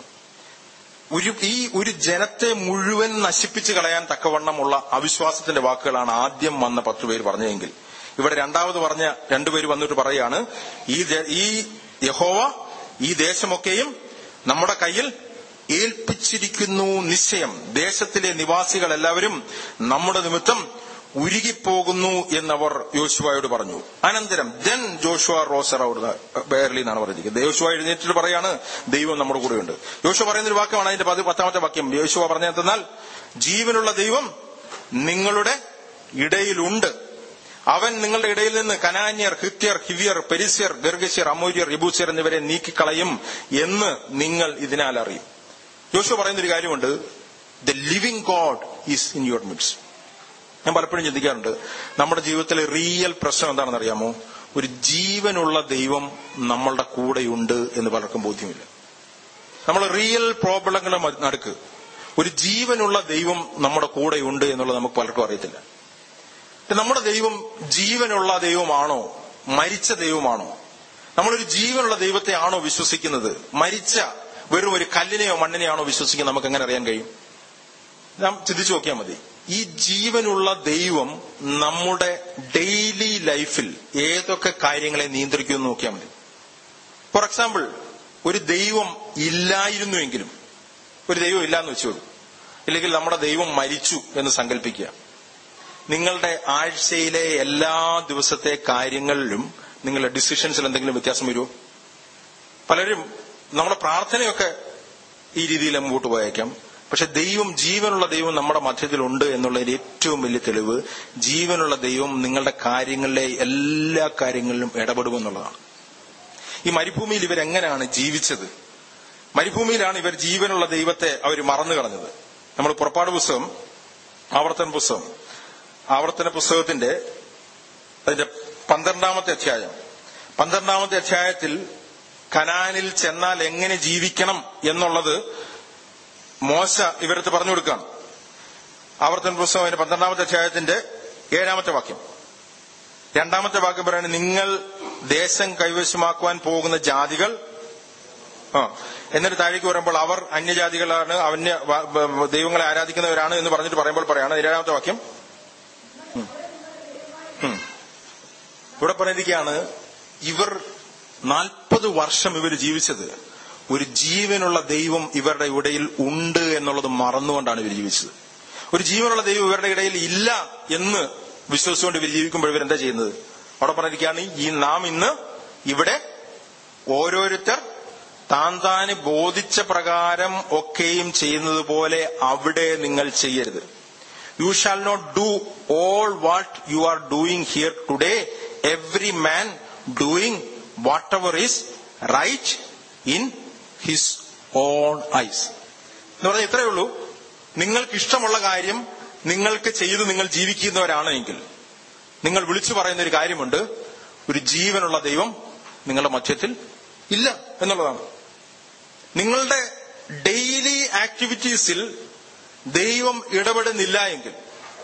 ഒരു ഈ ഒരു ജനത്തെ മുഴുവൻ നശിപ്പിച്ചു കളയാൻ തക്കവണ്ണമുള്ള അവിശ്വാസത്തിന്റെ വാക്കുകളാണ് ആദ്യം വന്ന പത്ത് പേര് പറഞ്ഞതെങ്കിൽ ഇവിടെ രണ്ടാമത് പറഞ്ഞ രണ്ടുപേര് വന്നിട്ട് പറയാണ് ഈ ദേ- ഈ യഹോവ ഈ ദേശമൊക്കെയും നമ്മുടെ കയ്യിൽ ഏൽപ്പിച്ചിരിക്കുന്നു നിശ്ചയം ദേശത്തിലെ നിവാസികൾ എല്ലാവരും നമ്മുടെ നിമിത്തം ഉരുകിപ്പോകുന്നു എന്നവർ യോശുവയോട് പറഞ്ഞു അനന്തരം ദെൻ ജോഷുവ റോസർ അവർ ബേർലി എന്നാണ് പറഞ്ഞിരിക്കുന്നത് യോശുവ എഴുന്നേറ്റിട്ട് പറയാണ് ദൈവം നമ്മുടെ കൂടെയുണ്ട് യോശുവ പറയുന്ന ഒരു വാക്യമാണ് അതിന്റെ പതി- പത്താമത്തെ വാക്യം യോശുവ പറഞ്ഞെന്നാൽ ജീവനുള്ള ദൈവം നിങ്ങളുടെ ഇടയിലുണ്ട് അവൻ നിങ്ങളുടെ ഇടയിൽ നിന്ന് കനാന്യർ ഹിത്യർ ഹിവിയർ പെരിസ്യർ ഗർഗശ്യർ അമൂര്യർ ഇബൂസ്യർ എന്നിവരെ നീക്കിക്കളയും എന്ന് നിങ്ങൾ ഇതിനാൽ അറിയും യോശുവ പറയുന്ന ഒരു കാര്യമുണ്ട് the living God is in your midst ഞാൻ പലപ്പോഴും ചിന്തിക്കാറുണ്ട് നമ്മുടെ ജീവിതത്തിലെ റിയൽ പ്രശ്നം എന്താണെന്ന് അറിയാമോ ഒരു ജീവനുള്ള ദൈവം നമ്മളുടെ കൂടെയുണ്ട് എന്ന് പലർക്കും ബോധ്യമില്ല നമ്മൾ റിയൽ പ്രോബ്ലങ്ങളുടെ മ- നടുക്ക് ഒരു ജീവനുള്ള ദൈവം നമ്മുടെ കൂടെയുണ്ട് എന്നുള്ളത് നമുക്ക് പലർക്കും അറിയത്തില്ല പക്ഷെ നമ്മുടെ ദൈവം ജീവനുള്ള ദൈവമാണോ മരിച്ച ദൈവമാണോ നമ്മളൊരു ജീവനുള്ള ദൈവത്തെ ആണോ വിശ്വസിക്കുന്നത് മരിച്ച വെറും ഒരു കല്ലിനെയോ മണ്ണിനെയാണോ വിശ്വസിക്കുന്നത് നമുക്ക് എങ്ങനെ അറിയാൻ കഴിയും നാം ചിന്തിച്ചു നോക്കിയാൽ മതി ഈ ജീവനുള്ള ദൈവം നമ്മുടെ ഡെയിലി ലൈഫിൽ ഏതൊക്കെ കാര്യങ്ങളെ നിയന്ത്രിക്കുമെന്ന് നോക്കിയാൽ മതി ഫോർ എക്സാമ്പിൾ ഒരു ദൈവം ഇല്ലായിരുന്നുവെങ്കിലും ഒരു ദൈവം ഇല്ലാന്ന് വെച്ചോളൂ ഇല്ലെങ്കിൽ നമ്മുടെ ദൈവം മരിച്ചു എന്ന് സങ്കല്പിക്കുക നിങ്ങളുടെ ആഴ്ചയിലെ എല്ലാ ദിവസത്തെ കാര്യങ്ങളിലും നിങ്ങളുടെ ഡിസിഷൻസിൽ എന്തെങ്കിലും വ്യത്യാസം വരുമോ പലരും നമ്മുടെ പ്രാർത്ഥനയൊക്കെ ഈ രീതിയിൽ മുമ്പോട്ട് പോയേക്കാം പക്ഷെ ദൈവം ജീവനുള്ള ദൈവം നമ്മുടെ മധ്യത്തിലുണ്ട് എന്നുള്ളതിന്റെ ഏറ്റവും വലിയ തെളിവ് ജീവനുള്ള ദൈവം നിങ്ങളുടെ കാര്യങ്ങളിലെ എല്ലാ കാര്യങ്ങളിലും ഇടപെടുമെന്നുള്ളതാണ് ഈ മരുഭൂമിയിൽ ഇവരെങ്ങനെയാണ് ജീവിച്ചത് മരുഭൂമിയിലാണ് ഇവർ ജീവനുള്ള ദൈവത്തെ അവർ മറന്നു കളഞ്ഞത് നമ്മൾ പുറപ്പാട് പുസ്തകം ആവർത്തന പുസ്തകം ആവർത്തന പുസ്തകത്തിന്റെ അതിന്റെ പന്ത്രണ്ടാമത്തെ അധ്യായം പന്ത്രണ്ടാമത്തെ അധ്യായത്തിൽ കനാനിൽ ചെന്നാൽ എങ്ങനെ ജീവിക്കണം എന്നുള്ളത് മോശ ഇവരത്ത് പറഞ്ഞു കൊടുക്കുകയാണ് ആവർത്തന പുസ്തകം അതിന്റെ പന്ത്രണ്ടാമത്തെ അധ്യായത്തിന്റെ ഏഴാമത്തെ വാക്യം രണ്ടാമത്തെ വാക്യം പറയുന്നത് നിങ്ങൾ ദേശം കൈവശമാക്കുവാൻ പോകുന്ന ജാതികൾ ആ എന്നിട്ട് താഴേക്ക് വരുമ്പോൾ അവർ അന്യജാതികളാണ് അന്യ വ- വ- ദൈവങ്ങളെ ആരാധിക്കുന്നവരാണ് എന്ന് പറഞ്ഞിട്ട് പറയുമ്പോൾ പറയാണ് ഏഴാമത്തെ വാക്യം ഉം. ഉം. ഇവിടെ പറഞ്ഞിരിക്കുകയാണ് ഇവർ നാൽപ്പത് വർഷം ഇവർ ജീവിച്ചത് ഒരു ജീവനുള്ള ദൈവം ഇവരുടെ ഇടയിൽ ഉണ്ട് എന്നുള്ളത് മറന്നുകൊണ്ടാണ് ഇവർ ജീവിച്ചത് ഒരു ജീവനുള്ള ദൈവം ഇവരുടെ ഇടയിൽ ഇല്ല എന്ന് വിശ്വസിച്ചുകൊണ്ട് ഇവർ ജീവിക്കുമ്പോൾ ഇവരെന്താ ചെയ്യുന്നത് അവിടെ പറഞ്ഞിരിക്കുകയാണ് ഈ നാം ഇന്ന് ഇവിടെ ഓരോരുത്തർ താൻ താന് ബോധിച്ച പ്രകാരം ഒക്കെയും ചെയ്യുന്നത് പോലെ അവിടെ നിങ്ങൾ ചെയ്യരുത് you shall not do all what you are doing here today every man doing whatever is right in his own eyes എന്ന് പറഞ്ഞാൽ ഇത്രയേ ഉള്ളൂ നിങ്ങൾക്ക് ഇഷ്ടമുള്ള കാര്യം നിങ്ങൾക്ക് ചെയ്ത് നിങ്ങൾ ജീവിക്കുന്നവരാണ് എങ്കിൽ നിങ്ങൾ വിളിച്ചു പറയുന്ന ഒരു കാര്യമുണ്ട് ഒരു ജീവനുള്ള ദൈവം നിങ്ങളുടെ മധ്യത്തിൽ ഇല്ല എന്നുള്ളതാണ് നിങ്ങളുടെ ഡെയിലി ആക്ടിവിറ്റീസിൽ ദൈവം ഇടപെടുന്നില്ല എങ്കിൽ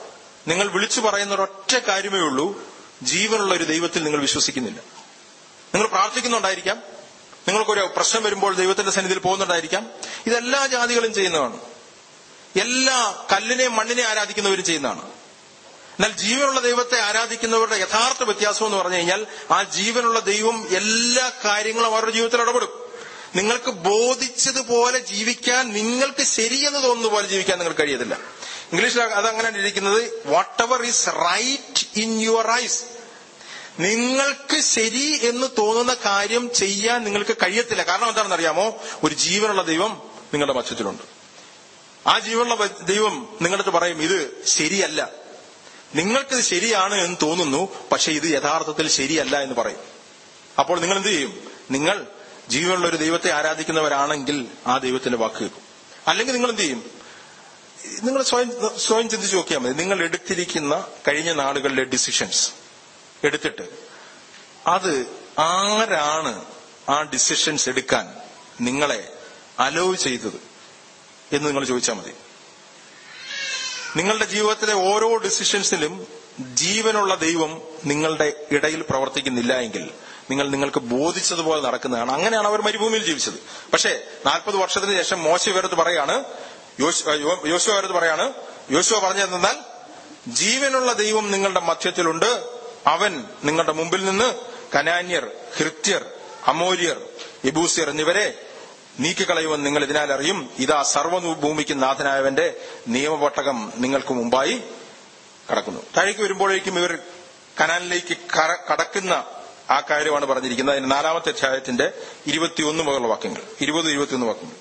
നിങ്ങൾ വിളിച്ചു പറയുന്ന ഒരൊറ്റ കാര്യമേ ഉള്ളൂ ജീവനുള്ള ഒരു ദൈവത്തിൽ നിങ്ങൾ വിശ്വസിക്കുന്നില്ല നിങ്ങൾ പ്രാർത്ഥിക്കുന്നുണ്ടായിരിക്കാം നിങ്ങൾക്കൊരു പ്രശ്നം വരുമ്പോൾ ദൈവത്തിന്റെ സന്നിധിയിൽ പോകുന്നുണ്ടായിരിക്കാം ഇതെല്ലാ ജാതികളും ചെയ്യുന്നതാണ് എല്ലാ കല്ലിനെയും മണ്ണിനെ ആരാധിക്കുന്നവരും ചെയ്യുന്നതാണ് എന്നാൽ ജീവനുള്ള ദൈവത്തെ ആരാധിക്കുന്നവരുടെ യഥാർത്ഥ വ്യത്യാസം എന്ന് പറഞ്ഞു കഴിഞ്ഞാൽ ആ ജീവനുള്ള ദൈവം എല്ലാ കാര്യങ്ങളും അവരുടെ ജീവിതത്തിൽ ഇടപെടും നിങ്ങൾക്ക് ബോധിച്ചതുപോലെ ജീവിക്കാൻ നിങ്ങൾക്ക് ശരിയെന്ന് തോന്നുന്ന പോലെ ജീവിക്കാൻ നിങ്ങൾക്ക് കഴിയത്തില്ല ഇംഗ്ലീഷിൽ അതങ്ങനെ ഇരിക്കുന്നത് whatever is right in your eyes നിങ്ങൾക്ക് ശരി എന്ന് തോന്നുന്ന കാര്യം ചെയ്യാൻ നിങ്ങൾക്ക് കഴിയത്തില്ല കാരണം എന്താണെന്ന് അറിയാമോ ഒരു ജീവനുള്ള ദൈവം നിങ്ങളുടെ മധ്യത്തിലുണ്ട് ആ ജീവനുള്ള ദൈവം നിങ്ങളടുത്ത് പറയും ഇത് ശരിയല്ല നിങ്ങൾക്കിത് ശരിയാണ് എന്ന് തോന്നുന്നു പക്ഷെ ഇത് യഥാർത്ഥത്തിൽ ശരിയല്ല എന്ന് പറയും അപ്പോൾ നിങ്ങൾ എന്ത് ചെയ്യും നിങ്ങൾ ജീവനുള്ള ഒരു ദൈവത്തെ ആരാധിക്കുന്നവരാണെങ്കിൽ ആ ദൈവത്തിന്റെ വാക്ക് കേൾക്കും അല്ലെങ്കിൽ നിങ്ങൾ എന്ത് ചെയ്യും നിങ്ങൾ സ്വയം സ്വയം ചിന്തിച്ചു നോക്കിയാൽ മതി നിങ്ങൾ എടുത്തിരിക്കുന്ന കഴിഞ്ഞ നാളുകളിലെ ഡിസിഷൻസ് എടുത്തിട്ട് അത് ആരാണ് ആ ഡിസിഷൻസ് എടുക്കാൻ നിങ്ങളെ അലോ ചെയ്തത് എന്ന് നിങ്ങൾ ചോദിച്ചാൽ മതി നിങ്ങളുടെ ജീവിതത്തിലെ ഓരോ ഡിസിഷൻസിലും ജീവനുള്ള ദൈവം നിങ്ങളുടെ ഇടയിൽ പ്രവർത്തിക്കുന്നില്ല എങ്കിൽ നിങ്ങൾ നിങ്ങൾക്ക് ബോധിച്ചതുപോലെ നടക്കുന്നതാണ് അങ്ങനെയാണ് അവർ മരുഭൂമിയിൽ ജീവിച്ചത് പക്ഷേ നാൽപ്പത് വർഷത്തിന് ശേഷം മോശ ഇവരത്ത് പറയാണ് യോശുവ ഇവരത്ത് പറയാണ് യോശുവ പറഞ്ഞതെന്നാൽ ജീവനുള്ള ദൈവം നിങ്ങളുടെ മധ്യത്തിലുണ്ട് അവൻ നിങ്ങളുടെ മുമ്പിൽ നിന്ന് കനാന്യർ ഹൃത്യർ അമോര്യർ യബൂസിയർ എന്നിവരെ നീക്കിക്കളയുമെന്ന് നിങ്ങൾ ഇതിനാൽ അറിയും ഇതാ സർവ്വഭൂമിക്ക് നാഥനായവന്റെ നിയമപട്ടകം നിങ്ങൾക്ക് മുമ്പായി കടക്കുന്നു താഴേക്ക് വരുമ്പോഴേക്കും ഇവർ കനാലിലേക്ക് കടക്കുന്ന ആ കാര്യമാണ് പറഞ്ഞിരിക്കുന്നത് അതിന്റെ നാലാമത്തെ അധ്യായത്തിന്റെ ഇരുപത്തിയൊന്ന് മുതലുള്ള വാക്യങ്ങൾ ഇരുപത് ഇരുപത്തിയൊന്ന് വാക്യങ്ങൾ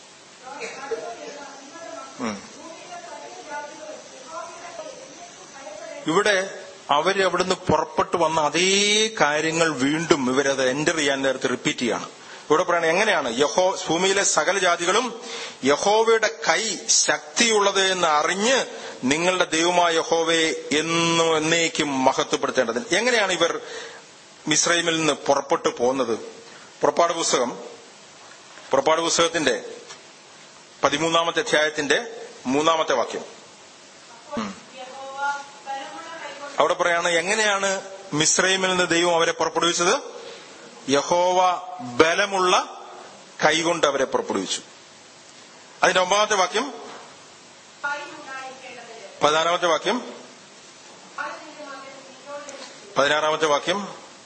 ഇവിടെ അവര് അവിടുന്ന് പുറപ്പെട്ടു വന്ന അതേ കാര്യങ്ങൾ വീണ്ടും ഇവരത് എൻ്റർ ചെയ്യാൻ നേരത്തെ റിപ്പീറ്റ് ചെയ്യാണ് ഇവിടെ പറയണത് എങ്ങനെയാണ് യഹോ ഭൂമിയിലെ സകല ജാതികളും യഹോവയുടെ കൈ ശക്തിയുള്ളത് എന്ന് അറിഞ്ഞ് നിങ്ങളുടെ ദൈവമായ യഹോവയെ എന്നും എന്നേക്കും മഹത്വപ്പെടുത്തേണ്ടത് എങ്ങനെയാണ് ഇവർ മിശ്രൈമിൽ നിന്ന് പുറപ്പെട്ടു പോകുന്നത് പുറപ്പാട് പുസ്തകം പുറപ്പാട് പുസ്തകത്തിന്റെ പതിമൂന്നാമത്തെ അധ്യായത്തിന്റെ മൂന്നാമത്തെ വാക്യം അവിടെ പറയാണ് എങ്ങനെയാണ് മിശ്രൈമിൽ നിന്ന് ദൈവം അവരെ പുറപ്പെടുവിച്ചത് യഹോവ ബലമുള്ള കൈകൊണ്ട് അവരെ പുറപ്പെടുവിച്ചു അതിന്റെ ഒമ്പതാമത്തെ വാക്യം പതിനാറാമത്തെ വാക്യം പതിനാറാമത്തെ വാക്യം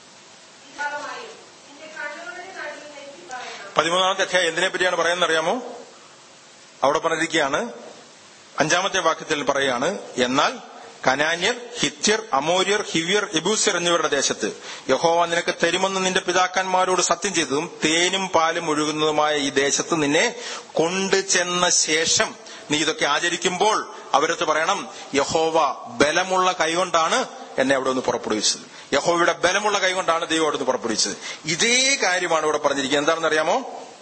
പതിമൂന്നാമത്തെ അധ്യായം എന്തിനെ പറ്റിയാണ് പറയുന്നത് അറിയാമോ അവിടെ പറഞ്ഞിരിക്കുകയാണ് അഞ്ചാമത്തെ വാക്യത്തിൽ പറയാണ് എന്നാൽ കനാന്യർ ഹിത്യർ അമോര്യർ ഹിവ്യർ എബൂസ്യർ എന്നിവരുടെ ദേശത്ത് യഹോവ നിനക്ക് തരുമെന്ന് നിന്റെ പിതാക്കന്മാരോട് സത്യം ചെയ്തതും തേനും പാലും ഒഴുകുന്നതുമായ ഈ ദേശത്ത് നിന്നെ കൊണ്ടു ചെന്ന ശേഷം നീ ഇതൊക്കെ ആചരിക്കുമ്പോൾ അവരത്ത് പറയണം യഹോവ ബലമുള്ള കൈകൊണ്ടാണ് എന്നെ അവിടെ നിന്ന് പുറപ്പെടുവിച്ചത് യഹോവയുടെ ബലമുള്ള കൈകൊണ്ടാണ് ദൈവം അവിടെ നിന്ന് പുറപ്പെടുവിച്ചത് ഇതേ കാര്യമാണ് ഇവിടെ പറഞ്ഞിരിക്കുന്നത് എന്താണെന്ന് അറിയാമോ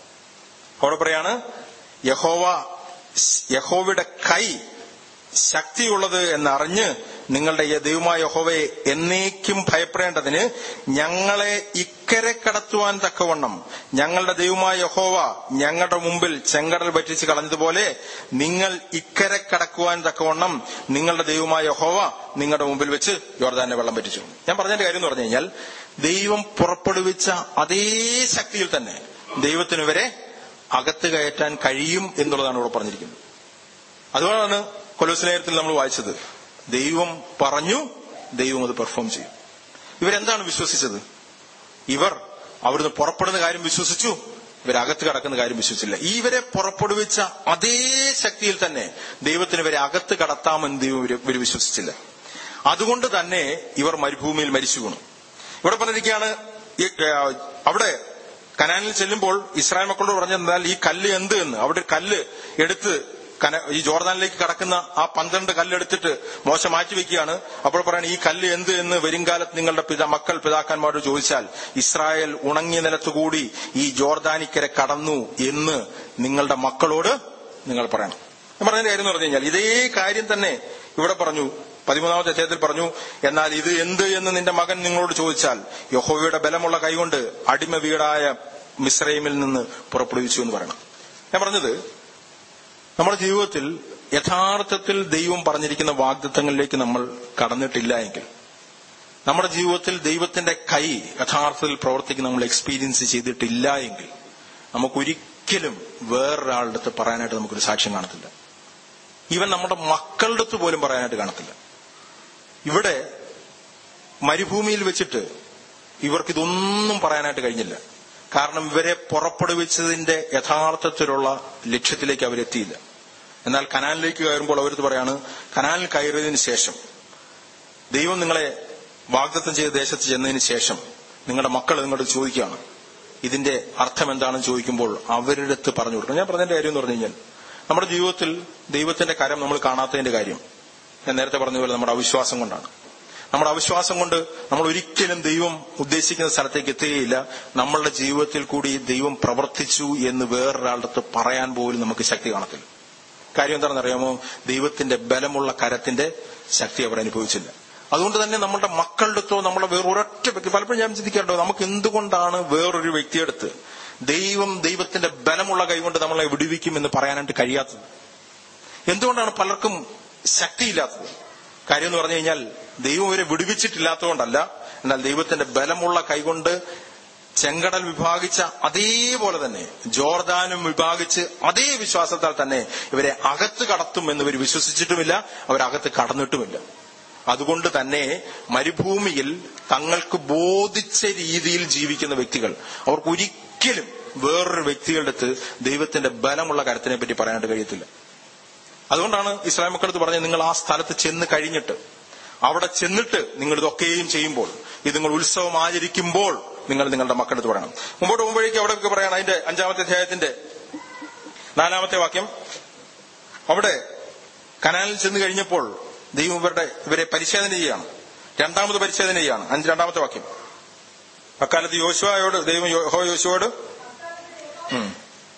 അവിടെ പറയാണ് യഹോവ യഹോവയുടെ കൈ ശക്തിയുള്ളത് എന്നറിഞ്ഞ് നിങ്ങളുടെ ദൈവമായ യഹോവയെ എന്നേക്കും ഭയപ്പെടേണ്ടതിന് ഞങ്ങളെ ഇക്കരെ കടത്തുവാൻ തക്കവണ്ണം ഞങ്ങളുടെ ദൈവമായ യഹോവ ഞങ്ങളുടെ മുമ്പിൽ ചെങ്കടൽ പറ്റിച്ച് കളഞ്ഞതുപോലെ നിങ്ങൾ ഇക്കരെ കടക്കുവാൻ തക്കവണ്ണം നിങ്ങളുടെ ദൈവമായ യഹോവ നിങ്ങളുടെ മുമ്പിൽ വെച്ച് യോർദാന്റെ വെള്ളം പറ്റിച്ചു ഞാൻ പറഞ്ഞതിന്റെ കാര്യം എന്ന് പറഞ്ഞു കഴിഞ്ഞാൽ ദൈവം പുറപ്പെടുവിച്ച അതേ ശക്തിയിൽ തന്നെ ദൈവത്തിന് ഇവരെ അകത്ത് കയറ്റാൻ കഴിയും എന്നുള്ളതാണ് ഇവിടെ പറഞ്ഞിരിക്കുന്നത് അതുകൊണ്ടാണ് കൊലോസ്ലേഖനത്തിൽ നമ്മൾ വായിച്ചത് ദൈവം പറഞ്ഞു ദൈവം അത് പെർഫോം ചെയ്യും ഇവരെന്താണ് വിശ്വസിച്ചത് ഇവർ അവിടുന്ന് പുറപ്പെടുന്ന കാര്യം വിശ്വസിച്ചു ഇവരകത്ത് കടക്കുന്ന കാര്യം വിശ്വസിച്ചില്ല ഇവരെ പുറപ്പെടുവിച്ച അതേ ശക്തിയിൽ തന്നെ ദൈവത്തിന് ഇവരെ അകത്ത് കടത്താമെന്ന് ദൈവം ഇവർ വിശ്വസിച്ചില്ല അതുകൊണ്ട് തന്നെ ഇവർ മരുഭൂമിയിൽ മരിച്ചു വീണു ഇവിടെ പറഞ്ഞിരിക്കുകയാണ് അവിടെ കനാനിൽ ചെല്ലുമ്പോൾ ഇസ്രായേൽ മക്കളോട് പറഞ്ഞെന്നാൽ ഈ കല്ല് എന്ത് എന്ന് അവിടെ കല്ല് എടുത്ത് കന ഈ ജോർദാനിലേക്ക് കടക്കുന്ന ആ പന്ത്രണ്ട് കല്ലെടുത്തിട്ട് മോശ മാറ്റിവെക്കുകയാണ് അപ്പോൾ പറയാണ് ഈ കല്ല് എന്ത് എന്ന് വരുംകാലത്ത് നിങ്ങളുടെ പിത മക്കൾ പിതാക്കന്മാരോട് ചോദിച്ചാൽ ഇസ്രായേൽ ഉണങ്ങിയ നിലത്തുകൂടി ഈ ജോർദാനിക്കരെ കടന്നു എന്ന് നിങ്ങളുടെ മക്കളോട് നിങ്ങൾ പറയണം ഞാൻ പറഞ്ഞതിന്റെ കാര്യം എന്ന് പറഞ്ഞു കഴിഞ്ഞാൽ ഇതേ കാര്യം തന്നെ ഇവിടെ പറഞ്ഞു പതിമൂന്നാമത്തെ അധ്യായത്തിൽ പറഞ്ഞു എന്നാൽ ഇത് എന്ത് എന്ന് നിന്റെ മകൻ നിങ്ങളോട് ചോദിച്ചാൽ യഹോവയുടെ ബലമുള്ള കൈകൊണ്ട് അടിമ വീടായ മിശ്രൈമിൽ നിന്ന് പുറപ്പെടുവിച്ചു എന്ന് പറയണം ഞാൻ പറഞ്ഞത് നമ്മുടെ ജീവിതത്തിൽ യഥാർത്ഥത്തിൽ ദൈവം പറഞ്ഞിരിക്കുന്ന വാഗ്ദത്തങ്ങളിലേക്ക് നമ്മൾ കടന്നിട്ടില്ല എങ്കിൽ നമ്മുടെ ജീവിതത്തിൽ ദൈവത്തിന്റെ കൈ യഥാർത്ഥത്തിൽ പ്രവർത്തിക്കുന്ന നമ്മൾ എക്സ്പീരിയൻസ് ചെയ്തിട്ടില്ല എങ്കിൽ നമുക്കൊരിക്കലും വേറൊരാളുടെ അടുത്ത് പറയാനായിട്ട് നമുക്കൊരു സാക്ഷ്യം കാണത്തില്ല ഈവൻ നമ്മുടെ മക്കളുടെ അടുത്ത് പോലും പറയാനായിട്ട് കാണത്തില്ല ഇവിടെ മരുഭൂമിയിൽ വെച്ചിട്ട് ഇവർക്കിതൊന്നും പറയാനായിട്ട് കഴിഞ്ഞില്ല കാരണം ഇവരെ പുറപ്പെടുവിച്ചതിന്റെ യഥാർത്ഥത്തിലുള്ള ലക്ഷ്യത്തിലേക്ക് അവരെത്തിയില്ല എന്നാൽ കനാലിലേക്ക് കയറുമ്പോൾ അവരത് പറയാണ് കനാലിൽ കയറിയതിനു ശേഷം ദൈവം നിങ്ങളെ വാഗ്ദത്തം ചെയ്ത ദേശത്ത് ചെന്നതിന് ശേഷം നിങ്ങളുടെ മക്കൾ നിങ്ങളോട് ചോദിക്കുകയാണ് ഇതിന്റെ അർത്ഥം എന്താണെന്ന് ചോദിക്കുമ്പോൾ അവരുടെ അടുത്ത് പറഞ്ഞു കൊടുക്കണം ഞാൻ പറഞ്ഞതിന്റെ കാര്യം എന്ന് പറഞ്ഞു കഴിഞ്ഞാൽ നമ്മുടെ ജീവിതത്തിൽ ദൈവത്തിന്റെ കരം നമ്മൾ കാണാത്തതിന്റെ കാര്യം ഞാൻ നേരത്തെ പറഞ്ഞ പോലെ നമ്മുടെ അവിശ്വാസം കൊണ്ടാണ് നമ്മുടെ അവിശ്വാസം കൊണ്ട് നമ്മൾ ഒരിക്കലും ദൈവം ഉദ്ദേശിക്കുന്ന സ്ഥലത്തേക്ക് എത്തുകയില്ല നമ്മളുടെ ജീവിതത്തിൽ കൂടി ദൈവം പ്രവർത്തിച്ചു എന്ന് വേറൊരാളുടെ അടുത്ത് പറയാൻ പോലും നമുക്ക് ശക്തി കാണത്തില്ല കാര്യം എന്താണെന്ന് അറിയാമോ ദൈവത്തിന്റെ ബലമുള്ള കരത്തിന്റെ ശക്തി അവർ അനുഭവിച്ചില്ല അതുകൊണ്ട് തന്നെ നമ്മുടെ മക്കളുടെ അടുത്തോ നമ്മുടെ വേറൊരൊറ്റ വ്യക്തി പലപ്പോഴും ഞാൻ ചിന്തിക്കാറുണ്ടോ നമുക്ക് എന്തുകൊണ്ടാണ് വേറൊരു വ്യക്തിയെടുത്ത് ദൈവം ദൈവത്തിന്റെ ബലമുള്ള കൈകൊണ്ട് നമ്മളെ വിടുവിക്കും എന്ന് പറയാനായിട്ട് കഴിയാത്തത് എന്തുകൊണ്ടാണ് പലർക്കും ശക്തിയില്ലാത്തത് കാര്യം എന്ന് പറഞ്ഞു കഴിഞ്ഞാൽ ദൈവം ഇവരെ വിടുവിച്ചിട്ടില്ലാത്തതുകൊണ്ടല്ല എന്നാൽ ദൈവത്തിന്റെ ബലമുള്ള കൈകൊണ്ട് ചെങ്കടൽ വിഭാഗിച്ച അതേപോലെ തന്നെ ജോർദാനും വിഭാഗിച്ച് അതേ വിശ്വാസത്താൽ തന്നെ ഇവരെ അകത്ത് കടത്തും എന്ന് ഇവർ വിശ്വസിച്ചിട്ടുമില്ല അവരകത്ത് കടന്നിട്ടുമില്ല അതുകൊണ്ട് തന്നെ മരുഭൂമിയിൽ തങ്ങൾക്ക് ബോധിച്ച രീതിയിൽ ജീവിക്കുന്ന വ്യക്തികൾ അവർക്ക് ഒരിക്കലും വേറൊരു വ്യക്തികളുടെ അടുത്ത് ദൈവത്തിന്റെ ബലമുള്ള കരത്തിനെ പറ്റി പറയാനായിട്ട് കഴിയത്തില്ല അതുകൊണ്ടാണ് ഇസ്ലാം മക്കളടുത്ത് പറഞ്ഞത് നിങ്ങൾ ആ സ്ഥലത്ത് ചെന്ന് കഴിഞ്ഞിട്ട് അവിടെ ചെന്നിട്ട് നിങ്ങൾ ഇതൊക്കെയും ചെയ്യുമ്പോൾ ഇത് നിങ്ങൾ ഉത്സവം ആചരിക്കുമ്പോൾ നിങ്ങൾ നിങ്ങളുടെ മക്കളടുത്ത് പറയണം മുമ്പോട്ട് പോകുമ്പോഴേക്കും അവിടെ പറയണം അതിന്റെ അഞ്ചാമത്തെ അധ്യായത്തിന്റെ നാലാമത്തെ വാക്യം അവിടെ കനാലിൽ ചെന്ന് കഴിഞ്ഞപ്പോൾ ദൈവം ഇവരുടെ ഇവരെ പരിശോധന ചെയ്യാണ് രണ്ടാമത് പരിശോധന ചെയ്യാണ് അഞ്ച് രണ്ടാമത്തെ വാക്യം അക്കാലത്ത് യോശുവയോട് ദൈവം യോ യോശുവോട് ഉം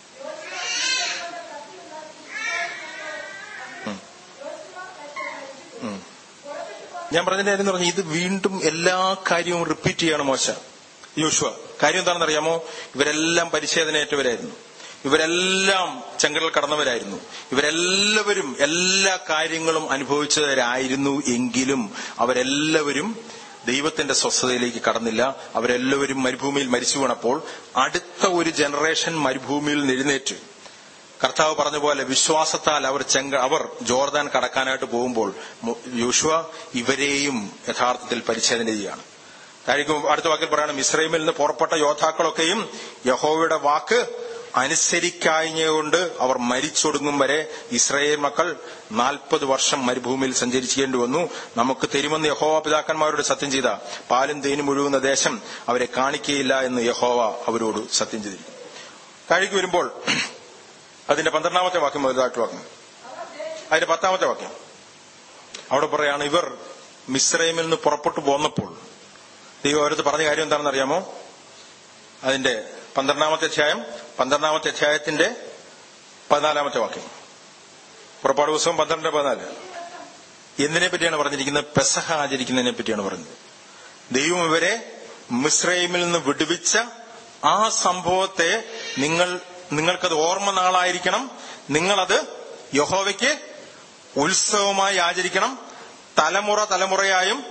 ഞാൻ പറഞ്ഞതിന്റെ കാര്യം എന്ന് പറഞ്ഞാൽ ഇത് വീണ്ടും എല്ലാ കാര്യവും റിപ്പീറ്റ് ചെയ്യാണ് മോശ യോശുവ കാര്യം എന്താണെന്ന് അറിയാമോ ഇവരെല്ലാം പരിശോധനയേറ്റവരായിരുന്നു ഇവരെല്ലാം ചെങ്കടൽ കടന്നവരായിരുന്നു ഇവരെല്ലാവരും എല്ലാ കാര്യങ്ങളും അനുഭവിച്ചവരായിരുന്നു എങ്കിലും അവരെല്ലാവരും ദൈവത്തിന്റെ സ്വസ്ഥതയിലേക്ക് കടന്നില്ല അവരെല്ലാവരും മരുഭൂമിയിൽ മരിച്ചു വീണപ്പോൾ അടുത്ത ഒരു ജനറേഷൻ മരുഭൂമിയിൽ എഴുന്നേറ്റ് കർത്താവ് പറഞ്ഞ പോലെ വിശ്വാസത്താൽ അവർ ചെങ്ക അവർ ജോർദാൻ കടക്കാനായിട്ട് പോകുമ്പോൾ യോശുവ ഇവരെയും യഥാർത്ഥത്തിൽ പരിച്ഛേദന ചെയ്യുകയാണ് താഴേക്ക് അടുത്ത വാക്കിൽ പറയണം ഇസ്രൈമിൽ നിന്ന് പുറപ്പെട്ട യോദ്ധാക്കളൊക്കെയും യഹോവയുടെ വാക്ക് അനുസരിക്കാഞ്ഞുകൊണ്ട് അവർ മരിച്ചൊടുങ്ങും വരെ ഇസ്രയേൽ മക്കൾ നാൽപ്പത് വർഷം മരുഭൂമിയിൽ സഞ്ചരിക്കേണ്ടി വന്നു നമുക്ക് തരുമെന്ന് യഹോവ പിതാക്കന്മാരോട് സത്യം ചെയ്ത പാലും തേനും ഒഴുകുന്ന ദേശം അവരെ കാണിക്കുകയില്ല എന്ന് യഹോവ അവരോട് സത്യം ചെയ്തിരിക്കും താഴേക്ക് വരുമ്പോൾ അതിന്റെ പന്ത്രണ്ടാമത്തെ വാക്യം വലുതായിട്ട് വാക്യം അതിന്റെ പത്താമത്തെ വാക്യം അവിടെ പറയാണ് ഇവർ മിശ്രൈമിൽ നിന്ന് പുറപ്പെട്ടു പോന്നപ്പോൾ ദൈവം അവരത് പറഞ്ഞ കാര്യം എന്താണെന്ന് അറിയാമോ അതിന്റെ പന്ത്രണ്ടാമത്തെ അധ്യായം പന്ത്രണ്ടാമത്തെ അധ്യായത്തിന്റെ പതിനാലാമത്തെ വാക്യം പുറപ്പാട് പുസ്തകം പന്ത്രണ്ട് പതിനാല് എന്തിനെ പറ്റിയാണ് പറഞ്ഞിരിക്കുന്നത് പെസഹ ആചരിക്കുന്നതിനെ പറ്റിയാണ് പറഞ്ഞത് ദൈവം ഇവരെ മിശ്രൈമിൽ നിന്ന് വിടുവിച്ച ആ സംഭവത്തെ നിങ്ങൾ നിങ്ങൾക്കത് ഓർമ്മ നാളായിരിക്കണം നിങ്ങളത് യഹോവയ്ക്ക് ഉത്സവമായി ആചരിക്കണം തലമുറ തലമുറയായും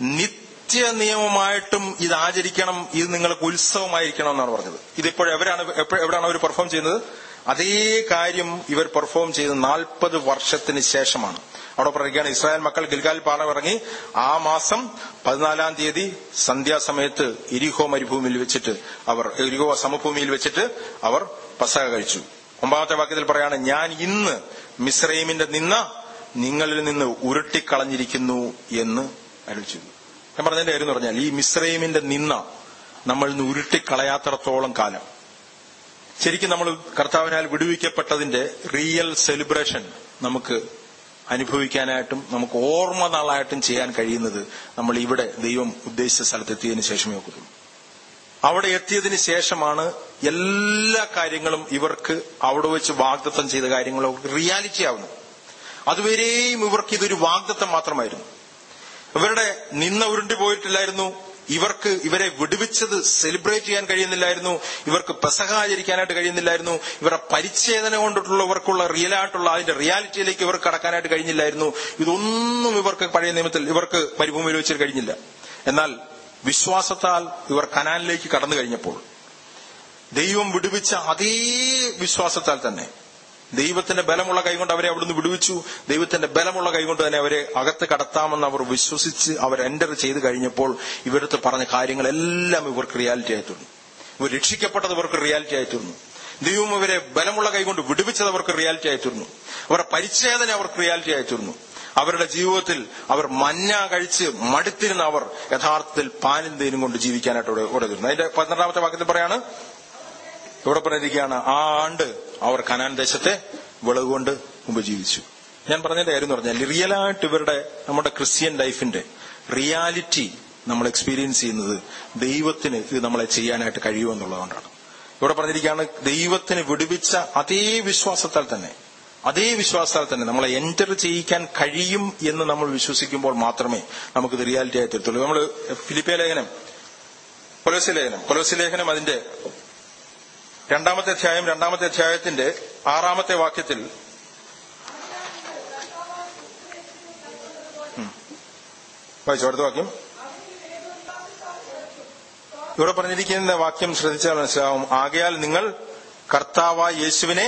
നിത്യ നിയമമായിട്ടും ഇത് ആചരിക്കണം ഇത് നിങ്ങൾക്ക് ഉത്സവമായിരിക്കണം എന്നാണ് പറഞ്ഞത് ഇതിപ്പോൾ എവിടെയാണ് എവിടെയാണ് അവർ പെർഫോം ചെയ്യുന്നത് അതേ കാര്യം ഇവർ പെർഫോം ചെയ്ത് നാൽപ്പത് വർഷത്തിന് ശേഷമാണ് അവിടെ പറയുകയാണ് ഇസ്രായേൽ മക്കൾ ഗിൽഗാൽ പാടം ഇറങ്ങി ആ മാസം പതിനാലാം തീയതി സന്ധ്യാസമയത്ത് ഇരിഹോ മരുഭൂമിയിൽ വെച്ചിട്ട് അവർ ഇരിഹോ സമഭൂമിയിൽ വെച്ചിട്ട് അവർ പസക കഴിച്ചു ഒമ്പതാമത്തെ വാക്യത്തിൽ പറയാണ് ഞാൻ ഇന്ന് മിസ്രൈമിന്റെ നിന്ന നിങ്ങളിൽ നിന്ന് ഉരുട്ടിക്കളഞ്ഞിരിക്കുന്നു എന്ന് അരുളിച്ചു ഞാൻ പറഞ്ഞതിന്റെ കാര്യം എന്ന് പറഞ്ഞാൽ ഈ മിസ്രൈമിന്റെ നിന്ന നമ്മൾ ഇന്ന് ഉരുട്ടിക്കളയാത്തടത്തോളം കാലം ശരിക്കും നമ്മൾ കർത്താവിനാൽ വിടുവിക്കപ്പെട്ടതിന്റെ റിയൽ സെലിബ്രേഷൻ നമുക്ക് അനുഭവിക്കാനായിട്ടും നമുക്ക് ഓർമ്മ നാളായിട്ടും ചെയ്യാൻ കഴിയുന്നത് നമ്മൾ ഇവിടെ ദൈവം ഉദ്ദേശിച്ച സ്ഥലത്തെത്തിയതിനു ശേഷമേ ഒക്കത്തുള്ളൂ അവിടെ എത്തിയതിനു ശേഷമാണ് എല്ലാ കാര്യങ്ങളും ഇവർക്ക് അവിടെ വെച്ച് വാഗ്ദത്തം ചെയ്ത കാര്യങ്ങളും റിയാലിറ്റി ആവുന്നത് അതുവരെയും ഇവർക്ക് ഇതൊരു വാഗ്ദത്തം മാത്രമായിരുന്നു ഇവരുടെ നിന്ന ഉരുണ്ടി പോയിട്ടില്ലായിരുന്നു ഇവർക്ക് ഇവരെ വിടുവിച്ചത് സെലിബ്രേറ്റ് ചെയ്യാൻ കഴിയുന്നില്ലായിരുന്നു ഇവർക്ക് പെസഹ ആചരിക്കാനായിട്ട് കഴിയുന്നില്ലായിരുന്നു ഇവരുടെ പരിച്ഛേദന കൊണ്ടിട്ടുള്ള ഇവർക്കുള്ള റിയൽ ആയിട്ടുള്ള അതിന്റെ റിയാലിറ്റിയിലേക്ക് ഇവർക്ക് കടക്കാനായിട്ട് കഴിഞ്ഞില്ലായിരുന്നു ഇതൊന്നും ഇവർക്ക് പഴയ നിയമത്തിൽ ഇവർക്ക് മരുഭൂമിയിൽ വെച്ച് കഴിഞ്ഞില്ല എന്നാൽ വിശ്വാസത്താൽ ഇവർ കനാലിലേക്ക് കടന്നു കഴിഞ്ഞപ്പോൾ ദൈവം വിടുവിച്ച അതേ വിശ്വാസത്താൽ തന്നെ ദൈവത്തിന്റെ ബലമുള്ള കൈകൊണ്ട് അവരെ അവിടുന്ന് വിടുവിച്ചു ദൈവത്തിന്റെ ബലമുള്ള കൈകൊണ്ട് തന്നെ അവരെ അകത്ത് കടത്താമെന്ന് അവർ വിശ്വസിച്ച് അവർ എൻ്റർ ചെയ്ത് കഴിഞ്ഞപ്പോൾ ഇവരടുത്ത് പറഞ്ഞ കാര്യങ്ങളെല്ലാം ഇവർക്ക് റിയാലിറ്റി ആയി തീർന്നു ഇവർ രക്ഷിക്കപ്പെട്ടത് ഇവർക്ക് റിയാലിറ്റി ആയി തീർന്നു ദൈവം ഇവരെ ബലമുള്ള കൈകൊണ്ട് വിടുവിച്ചത് അവർക്ക് റിയാലിറ്റി ആയി തീർന്നു അവരുടെ പരിച്ഛേദന അവർക്ക് റിയാലിറ്റി ആയി തീർന്നു അവരുടെ ജീവിതത്തിൽ അവർ മഞ്ഞ കഴിച്ച് മടുത്തിരുന്ന അവർ യഥാർത്ഥത്തിൽ പാലും തേനും കൊണ്ട് ജീവിക്കാനായിട്ട് ഇവിടെ ഇവിടെ തീർന്നു അതിന്റെ പന്ത്രണ്ടാമത്തെ വാക്യത്തിൽ പറയാണ് ഇവിടെ പറഞ്ഞിരിക്കുകയാണ് ആ ആണ്ട് അവർ കനാൻ ദേശത്തെ വിളവ് കൊണ്ട് മുമ്പ് ജീവിച്ചു ഞാൻ പറഞ്ഞതിന്റെ കാര്യം എന്ന് പറഞ്ഞാൽ റിയലായിട്ട് ഇവരുടെ നമ്മുടെ ക്രിസ്ത്യൻ ലൈഫിന്റെ റിയാലിറ്റി നമ്മൾ എക്സ്പീരിയൻസ് ചെയ്യുന്നത് ദൈവത്തിന് ഇത് നമ്മളെ ചെയ്യാനായിട്ട് കഴിയുമെന്നുള്ളതുകൊണ്ടാണ് ഇവിടെ പറഞ്ഞിരിക്കുകയാണ് ദൈവത്തിന് വിടുവിച്ച അതേ വിശ്വാസത്താൽ തന്നെ അതേ വിശ്വാസത്താൽ തന്നെ നമ്മളെ എൻറ്റർ ചെയ്യിക്കാൻ കഴിയും എന്ന് നമ്മൾ വിശ്വസിക്കുമ്പോൾ മാത്രമേ നമുക്കിത് റിയാലിറ്റി ആയി തീർത്തുള്ളൂ നമ്മൾ ഫിലിപ്പേ ലേഖനം കൊലോസി ലേഖനം കൊലോസി ലേഖനം അതിന്റെ രണ്ടാമത്തെ അധ്യായം രണ്ടാമത്തെ അധ്യായത്തിന്റെ ആറാമത്തെ വാക്യത്തിൽ ഉം. വായിച്ചോ അടുത്ത വാക്യം ഇവിടെ പറഞ്ഞിരിക്കുന്ന വാക്യം ശ്രദ്ധിച്ചാൽ മനസ്സിലാവും ആകയാൽ നിങ്ങൾ കർത്താവായ യേശുവിനെ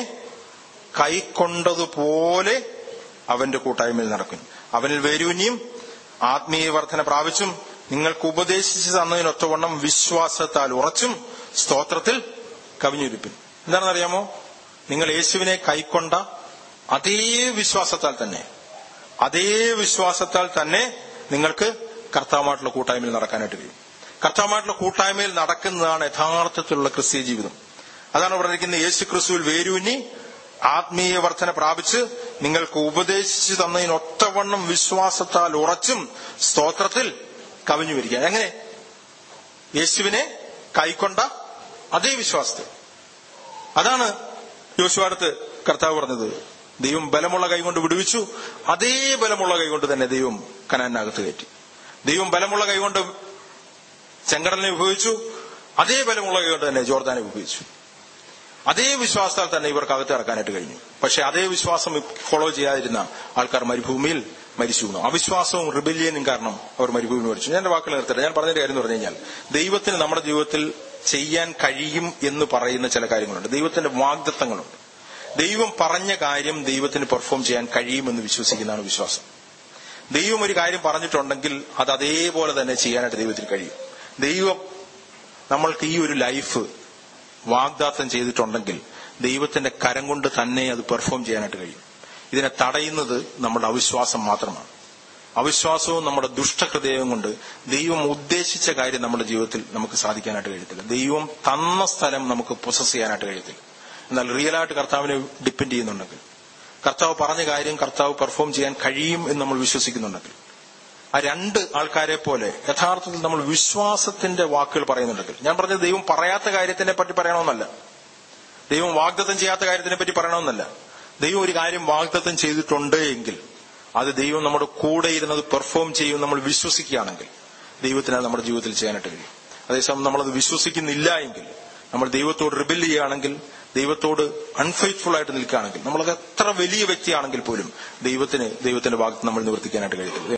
കൈക്കൊണ്ടതുപോലെ അവന്റെ കൂട്ടായ്മയിൽ നടക്കും അവനിൽ വേരൂന്നിയും ആത്മീയ വർധന പ്രാപിച്ചും നിങ്ങൾക്ക് ഉപദേശിച്ചു തന്നതിനൊത്തവണ്ണം വിശ്വാസത്താൽ ഉറച്ചും സ്തോത്രത്തിൽ കവിഞ്ഞിരിപ്പിൻ എന്താണെന്നറിയാമോ നിങ്ങൾ യേശുവിനെ കൈക്കൊണ്ട അതേ വിശ്വാസത്താൽ തന്നെ അതേ വിശ്വാസത്താൽ തന്നെ നിങ്ങൾക്ക് കർത്താവുമായിട്ടുള്ള കൂട്ടായ്മയിൽ നടക്കാനായിട്ട് കഴിയും കർത്താവുമായിട്ടുള്ള കൂട്ടായ്മയിൽ നടക്കുന്നതാണ് യഥാർത്ഥത്തിലുള്ള ക്രിസ്തീയ ജീവിതം അതാണ് പറഞ്ഞിരിക്കുന്നത് യേശു ക്രിസ്തുവിൽ വേരൂന്നി ആത്മീയ വർധന പ്രാപിച്ച് നിങ്ങൾക്ക് ഉപദേശിച്ചു തന്നതിനൊത്തവണ്ണം വിശ്വാസത്താൽ ഉറച്ചും സ്തോത്രത്തിൽ കവിഞ്ഞു വരിക എങ്ങനെ യേശുവിനെ കൈക്കൊണ്ട അതേ വിശ്വാസത്തിൽ അതാണ് യോശുവാടത്ത് കർത്താവ് പറഞ്ഞത് ദൈവം ബലമുള്ള കൈകൊണ്ട് വിടുവിച്ചു അതേ ബലമുള്ള കൈകൊണ്ട് തന്നെ ദൈവം കനാനകത്ത് കയറ്റി ദൈവം ബലമുള്ള കൈകൊണ്ട് ചെങ്കടലിനെ ഉപയോഗിച്ചു അതേ ബലമുള്ള കൈകൊണ്ട് തന്നെ ജോർദാനെ ഉപയോഗിച്ചു അതേ വിശ്വാസത്താൽ തന്നെ ഇവർക്ക് അകത്ത് ഇറക്കാനായിട്ട് കഴിഞ്ഞു പക്ഷെ അതേ വിശ്വാസം ഫോളോ ചെയ്യാതിരുന്ന ആൾക്കാർ മരുഭൂമിയിൽ മരിച്ചു വീണു അവിശ്വാസവും റിബല്യനും കാരണം അവർ മരുഭൂമി മരിച്ചു ഞാൻ എന്റെ വാക്കുകൾ നിർത്തട്ടെ ഞാൻ പറഞ്ഞതിന്റെ കാര്യം എന്ന് പറഞ്ഞു കഴിഞ്ഞാൽ ദൈവത്തിന് നമ്മുടെ ജീവിതത്തിൽ ചെയ്യാൻ കഴിയും എന്ന് പറയുന്ന ചില കാര്യങ്ങളുണ്ട് ദൈവത്തിന്റെ വാഗ്ദത്തങ്ങളുണ്ട് ദൈവം പറഞ്ഞ കാര്യം ദൈവത്തിന് പെർഫോം ചെയ്യാൻ കഴിയുമെന്ന് വിശ്വസിക്കുന്നതാണ് വിശ്വാസം ദൈവം ഒരു കാര്യം പറഞ്ഞിട്ടുണ്ടെങ്കിൽ അത് അതേപോലെ തന്നെ ചെയ്യാനായിട്ട് ദൈവത്തിന് കഴിയും ദൈവം നമ്മൾക്ക് ഈ ഒരു ലൈഫ് വാഗ്ദാത്തം ചെയ്തിട്ടുണ്ടെങ്കിൽ ദൈവത്തിന്റെ കരം കൊണ്ട് തന്നെ അത് പെർഫോം ചെയ്യാനായിട്ട് കഴിയും ഇതിനെ തടയുന്നത് നമ്മുടെ അവിശ്വാസം മാത്രമാണ് അവിശ്വാസവും നമ്മുടെ ദുഷ്ടഹൃദയവും കൊണ്ട് ദൈവം ഉദ്ദേശിച്ച കാര്യം നമ്മുടെ ജീവിതത്തിൽ നമുക്ക് സാധിക്കാനായിട്ട് കഴിയത്തില്ല ദൈവം തന്ന സ്ഥലം നമുക്ക് പ്രൊസസ് ചെയ്യാനായിട്ട് കഴിയത്തില്ല എന്നാൽ റിയലായിട്ട് കർത്താവിനെ ഡിപ്പെൻഡ് ചെയ്യുന്നുണ്ടെങ്കിൽ കർത്താവ് പറഞ്ഞ കാര്യം കർത്താവ് പെർഫോം ചെയ്യാൻ കഴിയും എന്ന് നമ്മൾ വിശ്വസിക്കുന്നുണ്ടെങ്കിൽ ആ രണ്ട് ആൾക്കാരെ പോലെ യഥാർത്ഥത്തിൽ നമ്മൾ വിശ്വാസത്തിന്റെ വാക്കുകൾ പറയുന്നുണ്ടെങ്കിൽ ഞാൻ പറഞ്ഞത് ദൈവം പറയാത്ത കാര്യത്തിനെ പറ്റി പറയണമെന്നല്ല ദൈവം വാഗ്ദത്തം ചെയ്യാത്ത കാര്യത്തിനെ പറ്റി പറയണമെന്നല്ല ദൈവം ഒരു കാര്യം വാഗ്ദത്തം ചെയ്തിട്ടുണ്ട് എങ്കിൽ അത് ദൈവം നമ്മുടെ കൂടെ ഇരുന്നത് പെർഫോം ചെയ്യും നമ്മൾ വിശ്വസിക്കുകയാണെങ്കിൽ ദൈവത്തിന് അത് നമ്മുടെ ജീവിതത്തിൽ ചെയ്യാനായിട്ട് കഴിയും അതേസമയം നമ്മളത് വിശ്വസിക്കുന്നില്ല എങ്കിൽ നമ്മൾ ദൈവത്തോട് റിബിൽ ചെയ്യുകയാണെങ്കിൽ ദൈവത്തോട് അൺഫെയ്ത്ത്ഫുൾ ആയിട്ട് നിൽക്കുകയാണെങ്കിൽ നമ്മളത് എത്ര വലിയ വ്യക്തിയാണെങ്കിൽ പോലും ദൈവത്തിന് ദൈവത്തിന്റെ ഭാഗത്ത് നമ്മൾ നിവർത്തിക്കാനായിട്ട് കഴിയത്തില്ല